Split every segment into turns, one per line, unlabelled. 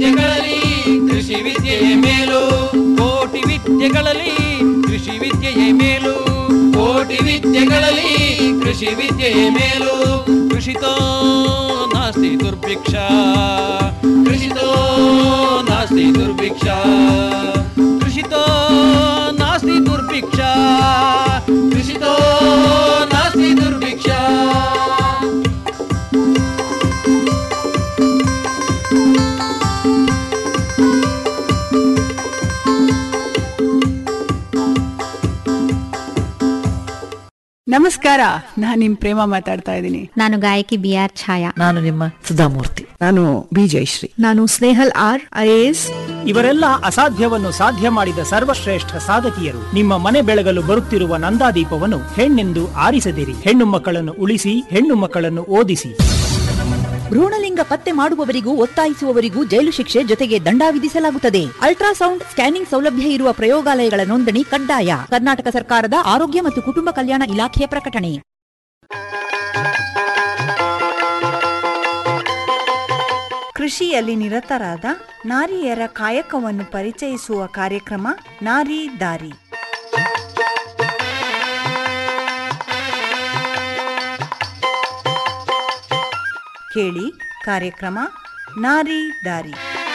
ವಿದ್ಯೆಗಳಲ್ಲಿ ಕೃಷಿ ವಿದ್ಯೆಯೇ ಮೇಲು
ಕೋಟಿ ವಿದ್ಯೆಗಳಲ್ಲಿ ಕೃಷಿ ವಿದ್ಯೆಯೇ ಮೇಲು
ಕೋಟಿ ವಿದ್ಯೆಗಳಲ್ಲಿ ಕೃಷಿ ವಿದ್ಯೆಯೇ ಮೇಲು
ಕೃಷಿತೋ ನಾಸ್ತಿ ದುರ್ಭಿಕ್ಷ
ಕೃಷಿತೋ ನಾಸ್ತಿ ದುರ್ಭಿಕ್ಷ
ಕೃಷಿತೋ ನಾಸ್ತಿ ದುರ್ಭಿಕ್ಷ
ಕೃಷಿತೋ ನಾಸ್ತಿ ದುರ್ಭಿಕ್ಷ
ನಮಸ್ಕಾರ ನಾನ್ ನಿಮ್ ಪ್ರೇಮ ಮಾತಾಡ್ತಾ ಇದ್ದೀನಿ
ನಾನು ಗಾಯಕಿ ಬಿ ಆರ್ ಛಾಯಾ
ನಾನು ನಿಮ್ಮ ಸುಧಾಮೂರ್ತಿ
ನಾನು ಬಿ ಜಯಶ್ರೀ
ನಾನು ಸ್ನೇಹಲ್ ಆರ್ ಐಎಎಸ್
ಇವರೆಲ್ಲ ಅಸಾಧ್ಯವನ್ನು ಸಾಧ್ಯ ಮಾಡಿದ ಸರ್ವಶ್ರೇಷ್ಠ ಸಾಧಕಿಯರು ನಿಮ್ಮ ಮನೆ ಬೆಳಗಲು ಬರುತ್ತಿರುವ ನಂದಾದೀಪವನ್ನು ಹೆಣ್ಣೆಂದು ಆರಿಸದಿರಿ ಹೆಣ್ಣು ಮಕ್ಕಳನ್ನು ಉಳಿಸಿ ಹೆಣ್ಣು ಮಕ್ಕಳನ್ನು ಓದಿಸಿ
ಭ್ರೂಣಲಿಂಗ ಪತ್ತೆ ಮಾಡುವವರಿಗೂ ಒತ್ತಾಯಿಸುವವರಿಗೂ ಜೈಲು ಶಿಕ್ಷೆ ಜೊತೆಗೆ ದಂಡ ವಿಧಿಸಲಾಗುತ್ತದೆ ಅಲ್ಟ್ರಾಸೌಂಡ್ ಸ್ಕ್ಯಾನಿಂಗ್ ಸೌಲಭ್ಯ ಇರುವ ಪ್ರಯೋಗಾಲಯಗಳ ನೋಂದಣಿ ಕಡ್ಡಾಯ ಕರ್ನಾಟಕ ಸರ್ಕಾರದ ಆರೋಗ್ಯ ಮತ್ತು ಕುಟುಂಬ ಕಲ್ಯಾಣ ಇಲಾಖೆಯ ಪ್ರಕಟಣೆ
ಕೃಷಿಯಲ್ಲಿ ನಿರತರಾದ ನಾರಿಯರ ಕಾಯಕವನ್ನು ಪರಿಚಯಿಸುವ ಕಾರ್ಯಕ್ರಮ ನಾರಿ ದಾರಿ ಕೇಳಿ ಕಾರ್ಯಕ್ರಮ ನಾರಿ ದಾರಿ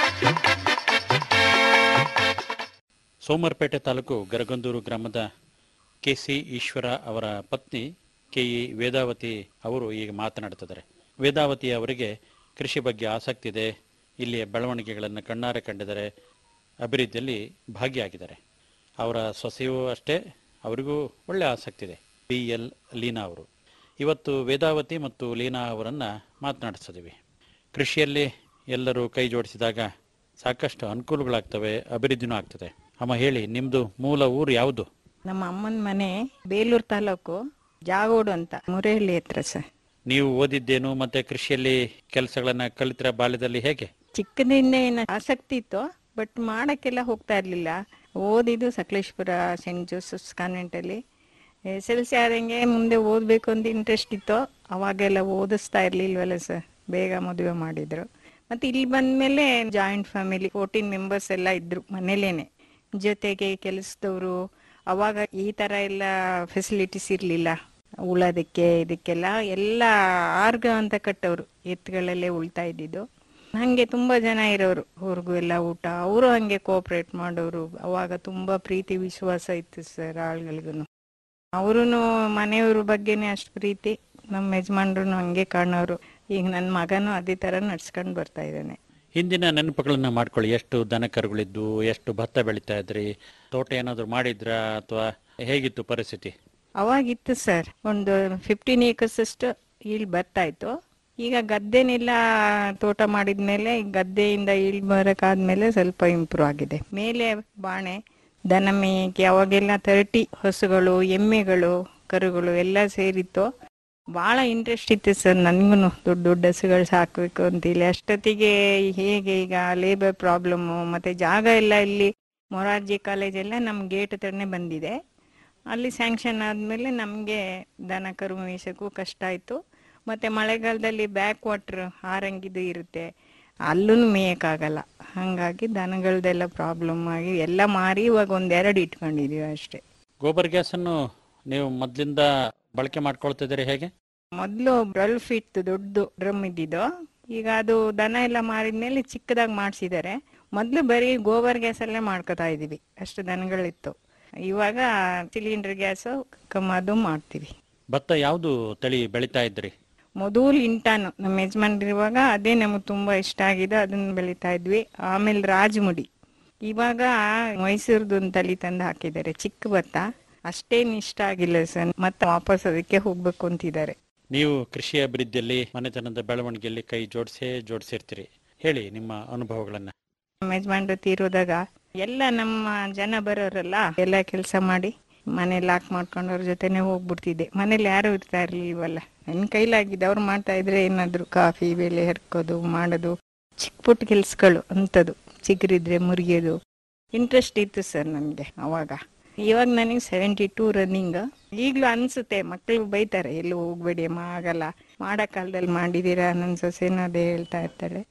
ಸೋಮವಾರಪೇಟೆ ತಾಲೂಕು ಗರಗಂದೂರು ಗ್ರಾಮದ ಕೆ ಸಿ ಈಶ್ವರ ಅವರ ಪತ್ನಿ ಕೆ ಇ ವೇದಾವತಿ ಅವರು ಈಗ ಮಾತನಾಡ್ತಿದ್ದಾರೆ ವೇದಾವತಿ ಅವರಿಗೆ ಕೃಷಿ ಬಗ್ಗೆ ಆಸಕ್ತಿ ಇದೆ ಇಲ್ಲಿಯ ಬೆಳವಣಿಗೆಗಳನ್ನು ಕಣ್ಣಾರೆ ಕಂಡಿದ್ದಾರೆ ಅಭಿವೃದ್ಧಿಯಲ್ಲಿ ಭಾಗಿಯಾಗಿದ್ದಾರೆ ಅವರ ಸೊಸೆಯೂ ಅಷ್ಟೇ ಅವರಿಗೂ ಒಳ್ಳೆಯ ಆಸಕ್ತಿ ಇದೆ ಬಿ ಎಲ್ ಲೀನಾ ಅವರು ಇವತ್ತು ವೇದಾವತಿ ಮತ್ತು ಲೀನಾ ಅವರನ್ನು ಮಾತನಾಡಿಸಿದ್ದೀವಿ ಕೃಷಿಯಲ್ಲಿ ಎಲ್ಲರೂ ಕೈ ಜೋಡಿಸಿದಾಗ ಸಾಕಷ್ಟು ಅನುಕೂಲಗಳಾಗ್ತವೆ ಅಭಿವೃದ್ಧಿನೂ ಆಗ್ತದೆ ಅಮ್ಮ ಹೇಳಿ ನಿಮ್ಮದು ಮೂಲ ಊರು ಯಾವುದು
ನಮ್ಮ ಅಮ್ಮನ ಮನೆ ಬೇಲೂರು ತಾಲೂಕು ಜಾಗೋಡು ಅಂತ ಮುರೇಹಳ್ಳಿ ಹತ್ರ ಸರ್
ನೀವು ಓದಿದ್ದೇನು ಮತ್ತೆ ಕೃಷಿಯಲ್ಲಿ ಕೆಲಸಗಳನ್ನ ಕಲಿತರ ಬಾಲ್ಯದಲ್ಲಿ ಹೇಗೆ
ಚಿಕ್ಕದಿಂದ ಏನು ಆಸಕ್ತಿ ಇತ್ತು ಬಟ್ ಮಾಡಕ್ಕೆಲ್ಲ ಹೋಗ್ತಾ ಇರ್ಲಿಲ್ಲ ಓದಿದ್ದು ಸಕಲೇಶ್ಪುರ ಸೆಂಟ್ ಜೋಸಫ್ಸ್ ಕಾನ್ವೆಂಟ್ ಅಲ್ಲಿ ಎಸ್ ಎಲ್ ಸಿ ಆದಂಗೆ ಮುಂದೆ ಓದ್ಬೇಕು ಅಂತ ಇಂಟ್ರೆಸ್ಟ್ ಇತ್ತು ಅವಾಗೆಲ್ಲ ಓದಿಸ್ತಾ ಇರ್ಲಿಲ್ವಲ್ಲ ಸರ್ ಬೇಗ ಮದುವೆ ಮಾಡಿದ್ರು ಮತ್ತೆ ಇಲ್ಲಿ ಬಂದ್ಮೇಲೆ ಜಾಯಿಂಟ್ ಫ್ಯಾಮಿಲಿ ಫೋರ್ಟೀನ್ ಮೆಂಬರ್ಸ್ ಎಲ್ಲ ಇದ್ರು ಮನೇಲೇನೆ ಜೊತೆಗೆ ಕೆಲಸದವರು ಅವಾಗ ಈ ತರ ಎಲ್ಲ ಫೆಸಿಲಿಟೀಸ್ ಇರ್ಲಿಲ್ಲ ಉಳೋದಕ್ಕೆ ಇದಕ್ಕೆಲ್ಲ ಎಲ್ಲ ಆರ್ಗ ಅಂತ ಕಟ್ಟವ್ರು ಎತ್ತುಗಳಲ್ಲೇ ಉಳ್ತಾ ಇದ್ದಿದ್ದು ಹಂಗೆ ತುಂಬಾ ಜನ ಇರೋರು ಅವ್ರಿಗೂ ಎಲ್ಲ ಊಟ ಅವರು ಹಂಗೆ ಕೋಆಪರೇಟ್ ಮಾಡೋರು ಅವಾಗ ತುಂಬಾ ಪ್ರೀತಿ ವಿಶ್ವಾಸ ಇತ್ತು ಸರ್ ಆಳ್ಗಳಿಗೂ ಅವರು ಮನೆಯವ್ರ ಬಗ್ಗೆನೇ ಅಷ್ಟು ಪ್ರೀತಿ ನಮ್ಮ ಯಜಮಾನ್ರು ಹಂಗೆ ಕಾಣೋರು ಈಗ ನನ್ನ ಮಗನೂ ಅದೇ ತರ ನಡ್ಸ್ಕೊಂಡ್ ಬರ್ತಾ ಇದ್ದಾನೆ
ಹಿಂದಿನ ನೆನಪುಗಳನ್ನ ಮಾಡ್ಕೊಳ್ಳಿ ಎಷ್ಟು ದನ ಕರುಗಳಿದ್ದು ಎಷ್ಟು ಭತ್ತ ಬೆಳೀತಾ ಇದ್ರಿ ತೋಟ ಏನಾದ್ರು ಮಾಡಿದ್ರಾ ಅಥವಾ ಹೇಗಿತ್ತು ಪರಿಸ್ಥಿತಿ
ಅವಾಗಿತ್ತು ಸರ್ ಒಂದು ಫಿಫ್ಟೀನ್ ಏಕರ್ಸ್ ಅಷ್ಟು ಈಳ್ ಬರ್ತಾ ಇತ್ತು ಈಗ ಗದ್ದೆನೆಲ್ಲ ತೋಟ ಮಾಡಿದ್ಮೇಲೆ ಈ ಗದ್ದೆಯಿಂದ ಈಳ್ ಬರಕಾದ್ಮೇಲೆ ಸ್ವಲ್ಪ ಇಂಪ್ರೂವ್ ಆಗಿದೆ ಮೇಲೆ ಬಾಣೆ ದನ ಮೇಯಕ್ಕೆ ಅವಾಗೆಲ್ಲ ತರ್ಟಿ ಹಸುಗಳು ಎಮ್ಮೆಗಳು ಕರುಗಳು ಎಲ್ಲ ಸೇರಿತ್ತು ಬಹಳ ಇಂಟ್ರೆಸ್ಟ್ ಇತ್ತು ಸರ್ ನನ್ಗೂ ದೊಡ್ಡ ದೊಡ್ಡ ಹಸುಗಳು ಸಾಕ್ಬೇಕು ಅಂತೇಳಿ ಅಷ್ಟೊತ್ತಿಗೆ ಹೇಗೆ ಈಗ ಲೇಬರ್ ಪ್ರಾಬ್ಲಮ್ಮು ಮತ್ತೆ ಜಾಗ ಎಲ್ಲ ಇಲ್ಲಿ ಮೊರಾರ್ಜಿ ಕಾಲೇಜ್ ಎಲ್ಲ ನಮ್ ಗೇಟ್ ಹತ್ರನೇ ಬಂದಿದೆ ಅಲ್ಲಿ ಸ್ಯಾಂಕ್ಷನ್ ಆದ್ಮೇಲೆ ನಮ್ಗೆ ದನ ಕರು ಮೇಯ್ಸಕ್ಕೂ ಕಷ್ಟ ಆಯ್ತು ಮತ್ತೆ ಮಳೆಗಾಲದಲ್ಲಿ ಬ್ಯಾಕ್ ವಾಟರ್ ಆರಂಗಿದು ಇರುತ್ತೆ ಅಲ್ಲೂ ಮೇಯಕ್ಕಾಗಲ್ಲ ಹಂಗಾಗಿ ದನಗಳದೆಲ್ಲ ಪ್ರಾಬ್ಲಮ್ ಆಗಿ ಎಲ್ಲ ಮಾರಿ ಇವಾಗ ಒಂದೆರಡು ಇಟ್ಕೊಂಡಿದೀವಿ ಅಷ್ಟೇ
ಗೋಬರ್ ಗ್ಯಾಸ್ ಅನ್ನು ನೀವು ಮೊದ್ಲಿಂದ ಬಳಕೆ ಮಾಡ್ಕೊಳ್ತಿದ್ದೀರಿ ಹೇಗೆ
ಮೊದಲು ಟ್ವೆಲ್ವ್ ಫೀಟ್ ದೊಡ್ಡದು ಡ್ರಮ್ ಇದ್ದಿದ್ದು ಈಗ ಅದು ದನ ಎಲ್ಲ ಮಾರಿದ್ಮೇಲೆ ಚಿಕ್ಕದಾಗಿ ಮಾಡಿಸಿದ್ದಾರೆ ಮೊದಲು ಬರೀ ಗೋಬರ್ ಗ್ಯಾಸ್ ಅಲ್ಲೇ ಮಾಡ್ಕೊತಾ ಇದೀವಿ ಅಷ್ಟು ದನಗಳಿತ್ತು ಇವಾಗ ಸಿಲಿಂಡರ್ ಗ್ಯಾಸ್ ಕಮ್ಮದು ಮಾಡ್ತೀವಿ
ಭತ್ತ ಯಾವುದು ತಳಿ ಬೆಳೀತಾ ಇದ್ರಿ
ಮೊದಲು ಇಂಟಾನು ನಮ್ಮ ಯಜಮಾನ್ರಿರುವಾಗ ಅದೇ ನಮಗೆ ತುಂಬಾ ಇಷ್ಟ ಆಗಿದೆ ಅದನ್ನ ಬೆಳಿತಾ ಇದ್ವಿ ಆಮೇಲೆ ರಾಜಮುಡಿ ಇವಾಗ ಮೈಸೂರ್ದು ಒಂದು ತಳಿ ತಂದು ಹಾಕಿದ್ದಾರೆ ಚಿಕ್ಕ ಭತ್ತ ಅಷ್ಟೇನ್ ಇಷ್ಟ ಆಗಿಲ್ಲ ಸರ್ ಮತ್ತೆ ವಾಪಸ್ ಅದಕ್ಕೆ ಹೋಗ್ಬೇಕು ಅಂತಿದ್ದಾರೆ
ನೀವು ಕೃಷಿ ಅಭಿವೃದ್ಧಿಯಲ್ಲಿ ಮನೆತನದ ಬೆಳವಣಿಗೆಯಲ್ಲಿ ಕೈ ಜೋಡಿಸೇ ಜೋಡಿಸಿರ್ತೀರಿ ಹೇಳಿ ನಿಮ್ಮ ಅನುಭವಗಳನ್ನ
ನಮ್ಮ ಯಜಮಾನ್ರು ತೀರೋದಾಗ ಎಲ್ಲ ನಮ್ಮ ಜನ ಬರೋರಲ್ಲ ಎಲ್ಲ ಕೆಲಸ ಮಾಡಿ ಮನೆ ಲಾಕ್ ಮಾಡ್ಕೊಂಡವ್ರ ಜೊತೆನೆ ಹೋಗ್ಬಿಡ್ತಿದ್ದೆ ಮನೇಲಿ ಯಾರು ಇರ್ತಾ ಇರ್ಲಿಲ್ವಲ್ಲ ನನ್ ಕೈಲಾಗಿದೆ ಅವ್ರು ಮಾಡ್ತಾ ಇದ್ರೆ ಏನಾದ್ರು ಕಾಫಿ ಬೆಲೆ ಹರ್ಕೋದು ಮಾಡೋದು ಚಿಕ್ಕ ಪುಟ್ಟ ಕೆಲ್ಸಗಳು ಅಂತದ್ದು ಚಿಗುರಿದ್ರೆ ಮುರಿಯೋದು ಇಂಟ್ರೆಸ್ಟ್ ಇತ್ತು ಸರ್ ನನಗೆ ಅವಾಗ ಇವಾಗ ನನಗೆ ಸೆವೆಂಟಿ ಟೂ ರನ್ನಿಂಗ್ ಈಗಲೂ ಅನ್ಸುತ್ತೆ ಮಕ್ಕಳು ಬೈತಾರೆ ಎಲ್ಲೂ ಹೋಗ್ಬೇಡಿ ಅಮ್ಮ ಆಗಲ್ಲ ಮಾಡೋ ಕಾಲದಲ್ಲಿ ಮಾಡಿದೀರಾ ನನ್ನ ಸೊಸೆನೂ ಅದೇ ಹೇಳ್ತಾ ಇರ್ತಾಳೆ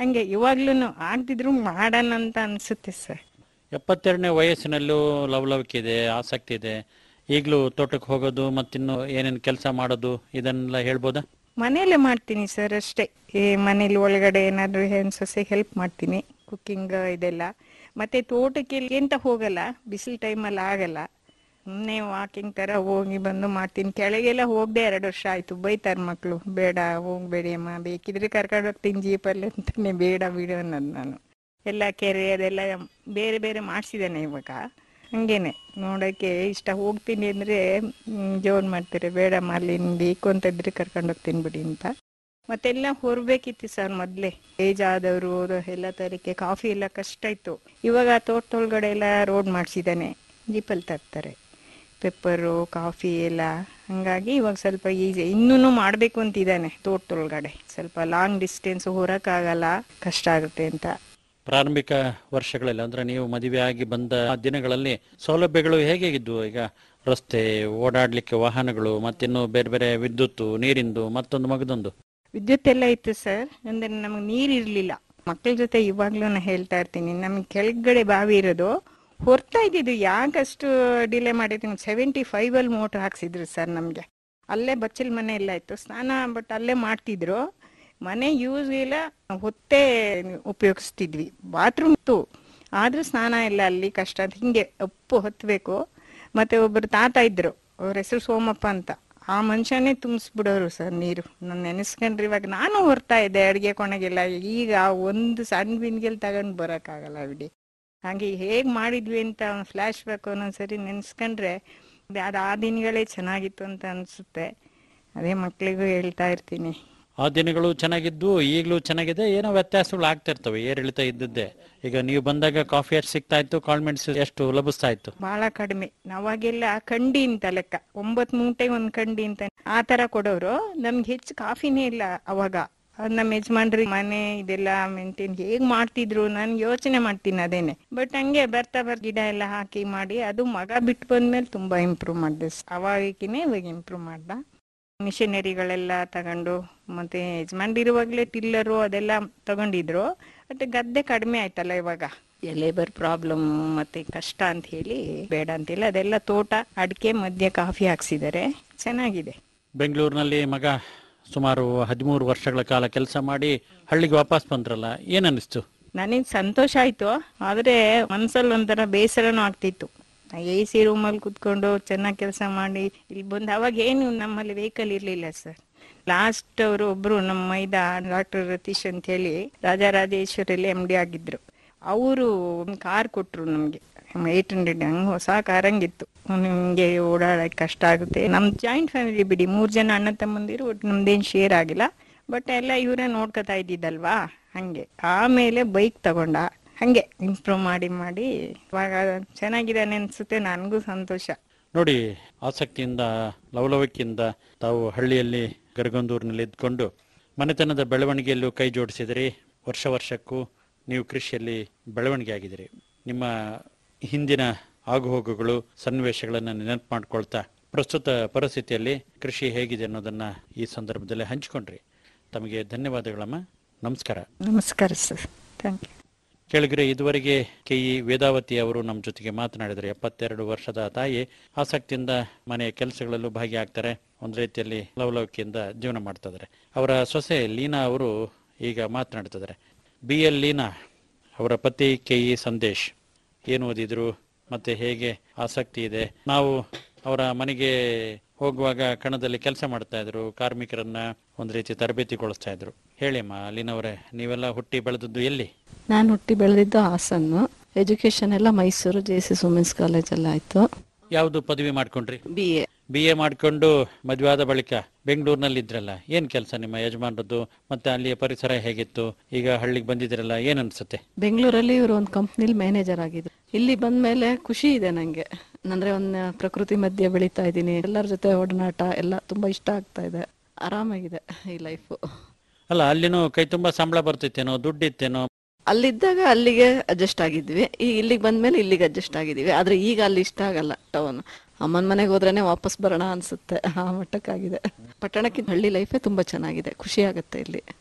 ಹಂಗೆ ಇವಾಗ್ಲೂ ಆಗ್ದಿದ್ರು ಮಾಡೋಣ ಅಂತ ಅನ್ಸುತ್ತೆ ಸರ್
ಎಪ್ಪತ್ತೆರಡನೇ ವಯಸ್ಸಿನಲ್ಲೂ ಲವಲವಿಕೆ ಇದೆ ಆಸಕ್ತಿ ಇದೆ ಈಗಲೂ ತೋಟಕ್ಕೆ ಹೋಗೋದು ಮತ್ತಿನ್ನು ಏನೇನು ಕೆಲಸ ಮಾಡೋದು ಇದನ್ನೆಲ್ಲ ಹೇಳ್ಬೋದಾ
ಮನೇಲೆ ಮಾಡ್ತೀನಿ ಸರ್ ಅಷ್ಟೇ ಈ ಮನೇಲಿ ಒಳಗಡೆ ಏನಾದ್ರು ಹೆಣ್ ಸೊಸೆ ಹೆಲ್ಪ್ ಮಾಡ್ತೀನಿ ಕುಕ್ಕಿಂಗ್ ಇದೆಲ್ಲ ಮತ್ತೆ ತೋಟಕ್ಕೆ ಅಂತ ಹೋಗಲ್ಲ ಬಿಸಿಲು ಟೈಮಲ್ಲಿ ಆಗಲ್ಲ ಸುಮ್ಮನೆ ವಾಕಿಂಗ್ ತರ ಹೋಗಿ ಬಂದು ಮಾಡ್ತೀನಿ ಕೆಳಗೆಲ್ಲ ಹೋಗದೆ ಎರಡು ವರ್ಷ ಆಯ್ತು ಬೈತಾರೆ ಮಕ್ಕಳು ಬೇಡ ಹೋಗ್ಬೇಡಿ ಅಮ್ಮ ಬೇಕಿದ್ರೆ ಕರ್ಕೊಂಡು ಹೋಗ್ತೀನಿ ಜೀಪಲ್ಲಿ ಅಂತಾನೆ ಬೇಡ ಬಿಡು ಅನ್ನೋದು ನಾನು ಎಲ್ಲ ಕೆರೆ ಅದೆಲ್ಲ ಬೇರೆ ಬೇರೆ ಮಾಡಿಸಿದ್ದಾನೆ ಇವಾಗ ಹಂಗೇನೆ ನೋಡಕ್ಕೆ ಇಷ್ಟ ಹೋಗ್ತೀನಿ ಅಂದ್ರೆ ಮ್, ಜೋನ್ ಮಾಡ್ತಾರೆ ಬೇಡಮ್ಮ ಅಲ್ಲಿ ನಿಮ್ಗೆ ಬೇಕು ಅಂತ ಇದ್ರೆ ಕರ್ಕೊಂಡು ಹೋಗ್ತೀನಿ ಬಿಡಿ ಅಂತ ಮತ್ತೆಲ್ಲ ಹೊರಬೇಕಿತ್ತು ಸರ್ ಮೊದ್ಲೇ ಏಜ್ ಆದವರು ಎಲ್ಲ ತರಕ್ಕೆ ಕಾಫಿ ಎಲ್ಲ ಕಷ್ಟ ಇತ್ತು ಇವಾಗ ತೋಟದೊಳಗಡೆ ಎಲ್ಲ ರೋಡ್ ಮಾಡಿಸಿದ್ದಾನೆ ಜೀಪಲ್ಲಿ ತರ್ತಾರೆ ಪೆಪ್ಪರು ಕಾಫಿ ಎಲ್ಲ ಹಂಗಾಗಿ ಇವಾಗ ಸ್ವಲ್ಪ ಈಸಿ ಇನ್ನೂ ಮಾಡಬೇಕು ಅಂತಿದ್ದಾನೆ ತೋಟದೊಳಗಡೆ ಸ್ವಲ್ಪ ಲಾಂಗ್ ಡಿಸ್ಟೆನ್ಸ್ ಹೊರಕ್ಕಾಗಲ್ಲ ಕಷ್ಟ ಆಗುತ್ತೆ ಅಂತ
ಪ್ರಾರಂಭಿಕ ವರ್ಷಗಳಲ್ಲಿ ಅಂದ್ರೆ ನೀವು ಮದುವೆ ಆಗಿ ಬಂದ ಆ ದಿನಗಳಲ್ಲಿ ಸೌಲಭ್ಯಗಳು ಹೇಗೆ ಇದ್ವು ಈಗ ರಸ್ತೆ ಓಡಾಡ್ಲಿಕ್ಕೆ ವಾಹನಗಳು ಮತ್ತಿನ್ನು ಬೇರೆ ಬೇರೆ ವಿದ್ಯುತ್ತು ನೀರಿಂದು ಮತ್ತೊಂದು ಮಗದೊಂದು
ವಿದ್ಯುತ್ ಎಲ್ಲ ಇತ್ತು ಸರ್ ಅಂದ್ರೆ ನಮಗೆ ನೀರು ಇರ್ಲಿಲ್ಲ ಮಕ್ಕಳ ಜೊತೆ ಇವಾಗ್ಲೂ ನಾ ಹೇಳ್ತಾ ಇರ್ತೀನಿ ನಮಗೆ ಕೆಳಗಡೆ ಬಾವಿ ಇರೋದು ಹೊರ್ತಾ ಇದ್ದಿದ್ದು ಯಾಕಷ್ಟು ಡಿಲೇ ಮಾಡಿದ್ವಿ ಸೆವೆಂಟಿ ಫೈವ್ ಅಲ್ಲಿ ಮೋಟರ್ ಹಾಕ್ಸಿದ್ರು ಸರ್ ನಮಗೆ ಅಲ್ಲೇ ಬಚ್ಚಲ್ ಮನೆ ಎಲ್ಲ ಇತ್ತು ಸ್ನಾನ ಬಟ್ ಅಲ್ಲೇ ಮಾಡ್ತಿದ್ರು ಮನೆ ಯೂಸ್ ಇಲ್ಲ ಹೊತ್ತೇ ಉಪಯೋಗಿಸ್ತಿದ್ವಿ ಬಾತ್ರೂಮ್ ಇತ್ತು ಆದ್ರೂ ಸ್ನಾನ ಎಲ್ಲ ಅಲ್ಲಿ ಕಷ್ಟ ಅಂತ ಹಿಂಗೆ ಉಪ್ಪು ಹೊತ್ತಬೇಕು ಮತ್ತೆ ಒಬ್ಬರು ತಾತ ಇದ್ರು ಅವ್ರ ಹೆಸರು ಸೋಮಪ್ಪ ಅಂತ ಆ ಮನುಷ್ಯನೇ ತುಂಬಿಸ್ಬಿಡೋರು ಸರ್ ನೀರು ನಾನು ನೆನೆಸ್ಕೊಂಡ್ರೆ ಇವಾಗ ನಾನು ಹೊರ್ತಾ ಇದ್ದೆ ಅಡುಗೆ ಕೊನೆಗೆಲ್ಲ ಈಗ ಒಂದು ಸಣ್ಣ ಬಿನ್ಗೆಲ್ ತಗೊಂಡು ಬರೋಕ್ಕಾಗಲ್ಲ ಬಿಡಿ ಹಾಗೆ ಹೇಗ್ ಮಾಡಿದ್ವಿ ಅಂತ ಫ್ಲಾಶ್ ಬ್ಯಾಕ್ ಒಂದೊಂದ್ಸರಿ ನೆನೆಸ್ಕೊಂಡ್ರೆ ಅದು ಆ ದಿನಗಳೇ ಚೆನ್ನಾಗಿತ್ತು ಅಂತ ಅನ್ಸುತ್ತೆ ಅದೇ ಮಕ್ಳಿಗೂ ಹೇಳ್ತಾ ಇರ್ತೀನಿ
ಆ ದಿನಗಳು ಚೆನ್ನಾಗಿದ್ದು ಈಗಲೂ ಚೆನ್ನಾಗಿದೆ ಏನೋ ವ್ಯತ್ಯಾಸಗಳು ಆಗ್ತಾ ಇರ್ತವೆ ಏರಿಳಿತ ಇದ್ದದ್ದೇ ಈಗ ನೀವು ಬಂದಾಗ ಕಾಫಿ ಎಷ್ಟು ಸಿಗ್ತಾ ಇತ್ತು ಕಾಳ್ಮೆಂಟ್ಸ್ ಎಷ್ಟು ಲಭಿಸ್ತಾ ಇತ್ತು
ಬಹಳ ಕಡಿಮೆ ನಾವಾಗೆಲ್ಲ ಕಂಡಿ ಅಂತ ಲೆಕ್ಕ ಒಂಬತ್ ಮೂಟೆ ಒಂದ್ ಕಂಡಿ ಅಂತ ಆ ತರ ಕೊಡೋರು ನಮ್ಗೆ ಹೆಚ್ಚು ಕಾಫಿನೇ ಇಲ್ಲ ಅವಾಗ ಅದ್ ನಮ್ಮ ಯಜಮಾನ್ರಿ ಮನೆ ಇದೆಲ್ಲ ಮೇಂಟೈನ್ ಹೇಗ್ ಮಾಡ್ತಿದ್ರು ನಾನ್ ಯೋಚನೆ ಮಾಡ್ತೀನಿ ಅದೇನೆ ಬಟ್ ಹಂಗೆ ಬರ್ತಾ ಬರ್ತಾ ಗಿಡ ಎಲ್ಲ ಹಾಕಿ ಮಾಡಿ ಅದು ಮಗ ಬಿಟ್ಟು ಬಂದ್ಮೇಲೆ ತುಂಬಾ ಇಂಪ್ರೂವ್ ಮಾಡಿದೆ ಅವಾಗಿನೇ ಇವಾಗ ಇಂಪ್ರೂವ್ ಮಾಡ್ದ ಮಿಷನರಿಗಳೆಲ್ಲ ತಗೊಂಡು ಮತ್ತೆ ಯಜಮಾನ್ರಿರುವಾಗ್ಲೇ ಟಿಲ್ಲರು ಅದೆಲ್ಲ ತಗೊಂಡಿದ್ರು ಮತ್ತೆ ಗದ್ದೆ ಕಡಿಮೆ ಆಯ್ತಲ್ಲ ಇವಾಗ ಲೇಬರ್ ಪ್ರಾಬ್ಲಮ್ ಮತ್ತೆ ಕಷ್ಟ ಅಂತ ಹೇಳಿ ಬೇಡ ಅಂತಿಲ್ಲ ಅದೆಲ್ಲ ತೋಟ ಅಡಿಕೆ ಮಧ್ಯೆ ಕಾಫಿ ಹಾಕ್ಸಿದ್ದಾರೆ ಚೆನ್ನಾಗಿದೆ
ಬೆಂಗಳೂರಿನಲ್ಲಿ ಮಗ ಸುಮಾರು ಹದಿಮೂರು ವರ್ಷಗಳ ಕಾಲ ಕೆಲಸ ಮಾಡಿ ಹಳ್ಳಿಗೆ ವಾಪಸ್ ಬಂದ್ರಲ್ಲ ಏನನ್ನಿಸ್ತು
ನನಗೆ ಸಂತೋಷ ಆಯ್ತು ಆದ್ರೆ ಮನ್ಸಲ್ಲಿ ಒಂಥರ ಬೇಸರನೂ ಆಗ್ತಿತ್ತು ಎ ಸಿ ರೂಮಲ್ಲಿ ಕುತ್ಕೊಂಡು ಚೆನ್ನಾಗಿ ಕೆಲಸ ಮಾಡಿ ಇಲ್ಲಿ ಬಂದು ಅವಾಗ ಏನು ನಮ್ಮಲ್ಲಿ ವೆಹಿಕಲ್ ಇರ್ಲಿಲ್ಲ ಸರ್ ಲಾಸ್ಟ್ ಅವರು ಒಬ್ರು ನಮ್ಮ ಮೈದ ಡಾಕ್ಟರ್ ರತೀಶ್ ಅಂತ ಹೇಳಿ ರಾಜರಾಜೇಶ್ವರಲ್ಲಿ ಎಮ್ ಡಿ ಆಗಿದ್ರು ಅವರು ಒಂದು ಕಾರ್ ಕೊಟ್ರು ನಮ್ಗೆ ಏಟ್ ಹಂಡ್ರೆಡ್ ಹಂಗ್ ಹೊಸ ಕಾರ್ ಹಂಗಿತ್ತು ನಿಮ್ಗೆ ಓಡಾಡಕ್ ಕಷ್ಟ ಆಗುತ್ತೆ ನಮ್ ಜಾಯಿಂಟ್ ಫ್ಯಾಮಿಲಿ ಬಿಡಿ ಮೂರ್ ಜನ ಅಣ್ಣ ತಮ್ಮಂದಿರು ಒಟ್ಟು ನಮ್ದೇನ್ ಶೇರ್ ಆಗಿಲ್ಲ ಬಟ್ ಎಲ್ಲ ಇವರೇ ನೋಡ್ಕೊತಾ ಇದ್ದಿದ್ದಲ್ವಾ ಹಂಗೆ ಆಮೇಲೆ ಬೈಕ್ ತಗೊಂಡ ಹಂಗೆ ಇಂಪ್ರೂವ್ ಮಾಡಿ ಮಾಡಿ ಇವಾಗ ಚೆನ್ನಾಗಿದ್ದಾನೆ ಅನ್ಸುತ್ತೆ ನನಗೂ ಸಂತೋಷ
ನೋಡಿ ಆಸಕ್ತಿಯಿಂದ ಲವಲವಿಕೆಯಿಂದ ತಾವು ಹಳ್ಳಿಯಲ್ಲಿ ಗರಗಂದೂರಿನಲ್ಲಿ ಇದ್ಕೊಂಡು ಮನೆತನದ ಬೆಳವಣಿಗೆಯಲ್ಲೂ ಕೈ ಜೋಡಿಸಿದಿರಿ ವರ್ಷ ವರ್ಷಕ್ಕೂ ನೀವು ಕೃಷಿಯಲ್ಲಿ ಬೆಳವಣಿಗೆ ಆಗಿದ್ದೀರಿ ನಿಮ್ಮ ಹಿಂದಿನ ಆಗುಹೋಗುಗಳು ಸನ್ನಿವೇಶಗಳನ್ನು ನೆನಪು ಮಾಡ್ಕೊಳ್ತಾ ಪ್ರಸ್ತುತ ಪರಿಸ್ಥಿತಿಯಲ್ಲಿ ಕೃಷಿ ಹೇಗಿದೆ ಅನ್ನೋದನ್ನ ಈ ಸಂದರ್ಭದಲ್ಲಿ ಹಂಚಿಕೊಂಡ್ರಿ ತಮಗೆ ಧನ್ಯವಾದಗಳಮ್ಮ ನಮಸ್ಕಾರ
ನಮಸ್ಕಾರ ಸರ್ ಥ್ಯಾಂಕ್ ಯು
ಕೇಳಿದ್ರೆ ಇದುವರೆಗೆ ಕೆ ಇ ವೇದಾವತಿ ಅವರು ನಮ್ಮ ಜೊತೆಗೆ ಮಾತನಾಡಿದರೆ ಎಪ್ಪತ್ತೆರಡು ವರ್ಷದ ತಾಯಿ ಆಸಕ್ತಿಯಿಂದ ಮನೆಯ ಕೆಲಸಗಳಲ್ಲೂ ಭಾಗಿಯಾಗ್ತಾರೆ ಒಂದು ರೀತಿಯಲ್ಲಿ ಲವಲವಿಕೆಯಿಂದ ಜೀವನ ಮಾಡ್ತಾ ಇದ್ದಾರೆ ಅವರ ಸೊಸೆ ಲೀನಾ ಅವರು ಈಗ ಮಾತನಾಡ್ತಿದ್ದಾರೆ ಬಿ ಎಲ್ ಲೀನಾ ಅವರ ಪತಿ ಕೆ ಇ ಸಂದೇಶ್ ಏನು ಓದಿದ್ರು ಮತ್ತೆ ಹೇಗೆ ಆಸಕ್ತಿ ಇದೆ ನಾವು ಅವರ ಮನೆಗೆ ಹೋಗುವಾಗ ಕಣದಲ್ಲಿ ಕೆಲಸ ಮಾಡ್ತಾ ಇದ್ರು ಕಾರ್ಮಿಕರನ್ನ ಒಂದು ರೀತಿ ತರಬೇತಿಗೊಳಿಸ್ತಾ ಇದ್ರು ಹೇಳಿ ಅಮ್ಮ ಲೀನವರೇ ನೀವೆಲ್ಲ ಹುಟ್ಟಿ ಬೆಳೆದದ್ದು ಎಲ್ಲಿ
ನಾನು ಹುಟ್ಟಿ ಬೆಳೆದಿದ್ದು ಹಾಸನ್ನು ಎಜುಕೇಶನ್ ಎಲ್ಲ ಮೈಸೂರು ಜೆ ಸಿ ವುಮೆನ್ಸ್ ಕಾಲೇಜಲ್ಲಿ ಆಯಿತು
ಯಾವುದು ಪದವಿ ಮಾಡ್ಕೊಂಡ್ರಿ
ಬಿ ಎ
ಬಿ ಎ ಮಾಡ್ಕೊಂಡು ಮದುವೆ ಆದ ಬಳಿಕ ಬೆಂಗಳೂರಿನಲ್ಲಿ ಇದ್ರಲ್ಲ ಏನ್ ಕೆಲಸ ನಿಮ್ಮ ಯಜಮಾನರದ್ದು ಮತ್ತೆ ಅಲ್ಲಿಯ ಪರಿಸರ ಹೇಗಿತ್ತು ಈಗ ಹಳ್ಳಿಗೆ ಬಂದಿದ್ರಲ್ಲ ಏನ್ ಅನ್ಸುತ್ತೆ
ಬೆಂಗಳೂರಲ್ಲಿ ಇವರು ಒಂದು ಕಂಪ್ನಿಲಿ ಮ್ಯಾನೇಜರ್ ಆಗಿದ್ರು ಇಲ್ಲಿ ಬಂದ್ಮೇಲೆ ಖುಷಿ ಇದೆ ನನಗೆ ಅಂದ್ರೆ ಒಂದು ಪ್ರಕೃತಿ ಮಧ್ಯೆ ಬೆಳೀತಾ ಇದ್ದೀನಿ ಎಲ್ಲರ ಜೊತೆ ಒಡನಾಟ ಎಲ್ಲ ತುಂಬಾ ಇಷ್ಟ ಆಗ್ತಾ ಇದೆ ಆರಾಮಾಗಿದೆ ಈ ಲೈಫು
ಅಲ್ಲ ಅಲ್ಲಿನೂ ಕೈ ತುಂಬಾ ಸಂಬಳ ಬರ್ತಿತ್ತೇನೋ ದುಡ್ಡಿತ್ತೇನೋ
ಅಲ್ಲಿದ್ದಾಗ ಅಲ್ಲಿಗೆ ಅಡ್ಜಸ್ಟ್ ಆಗಿದ್ವಿ ಈ ಇಲ್ಲಿಗೆ ಬಂದ್ಮೇಲೆ ಇಲ್ಲಿಗೆ ಅಡ್ಜಸ್ಟ್ ಆಗಿದ್ದೀವಿ ಆದ್ರೆ ಈಗ ಅಲ್ಲಿ ಇಷ್ಟ ಆಗಲ್ಲ ಟೌನ್ ಅಮ್ಮನ ಮನೆಗೆ ಹೋದ್ರೇನೆ ವಾಪಸ್ ಬರೋಣ ಅನ್ಸುತ್ತೆ ಆ ಮಟ್ಟಕ್ಕಾಗಿದೆ ಪಟ್ಟಣಕ್ಕಿಂತ ಹಳ್ಳಿ ಲೈಫೇ ತುಂಬಾ ಚೆನ್ನಾಗಿದೆ ಖುಷಿ ಆಗುತ್ತೆ ಇಲ್ಲಿ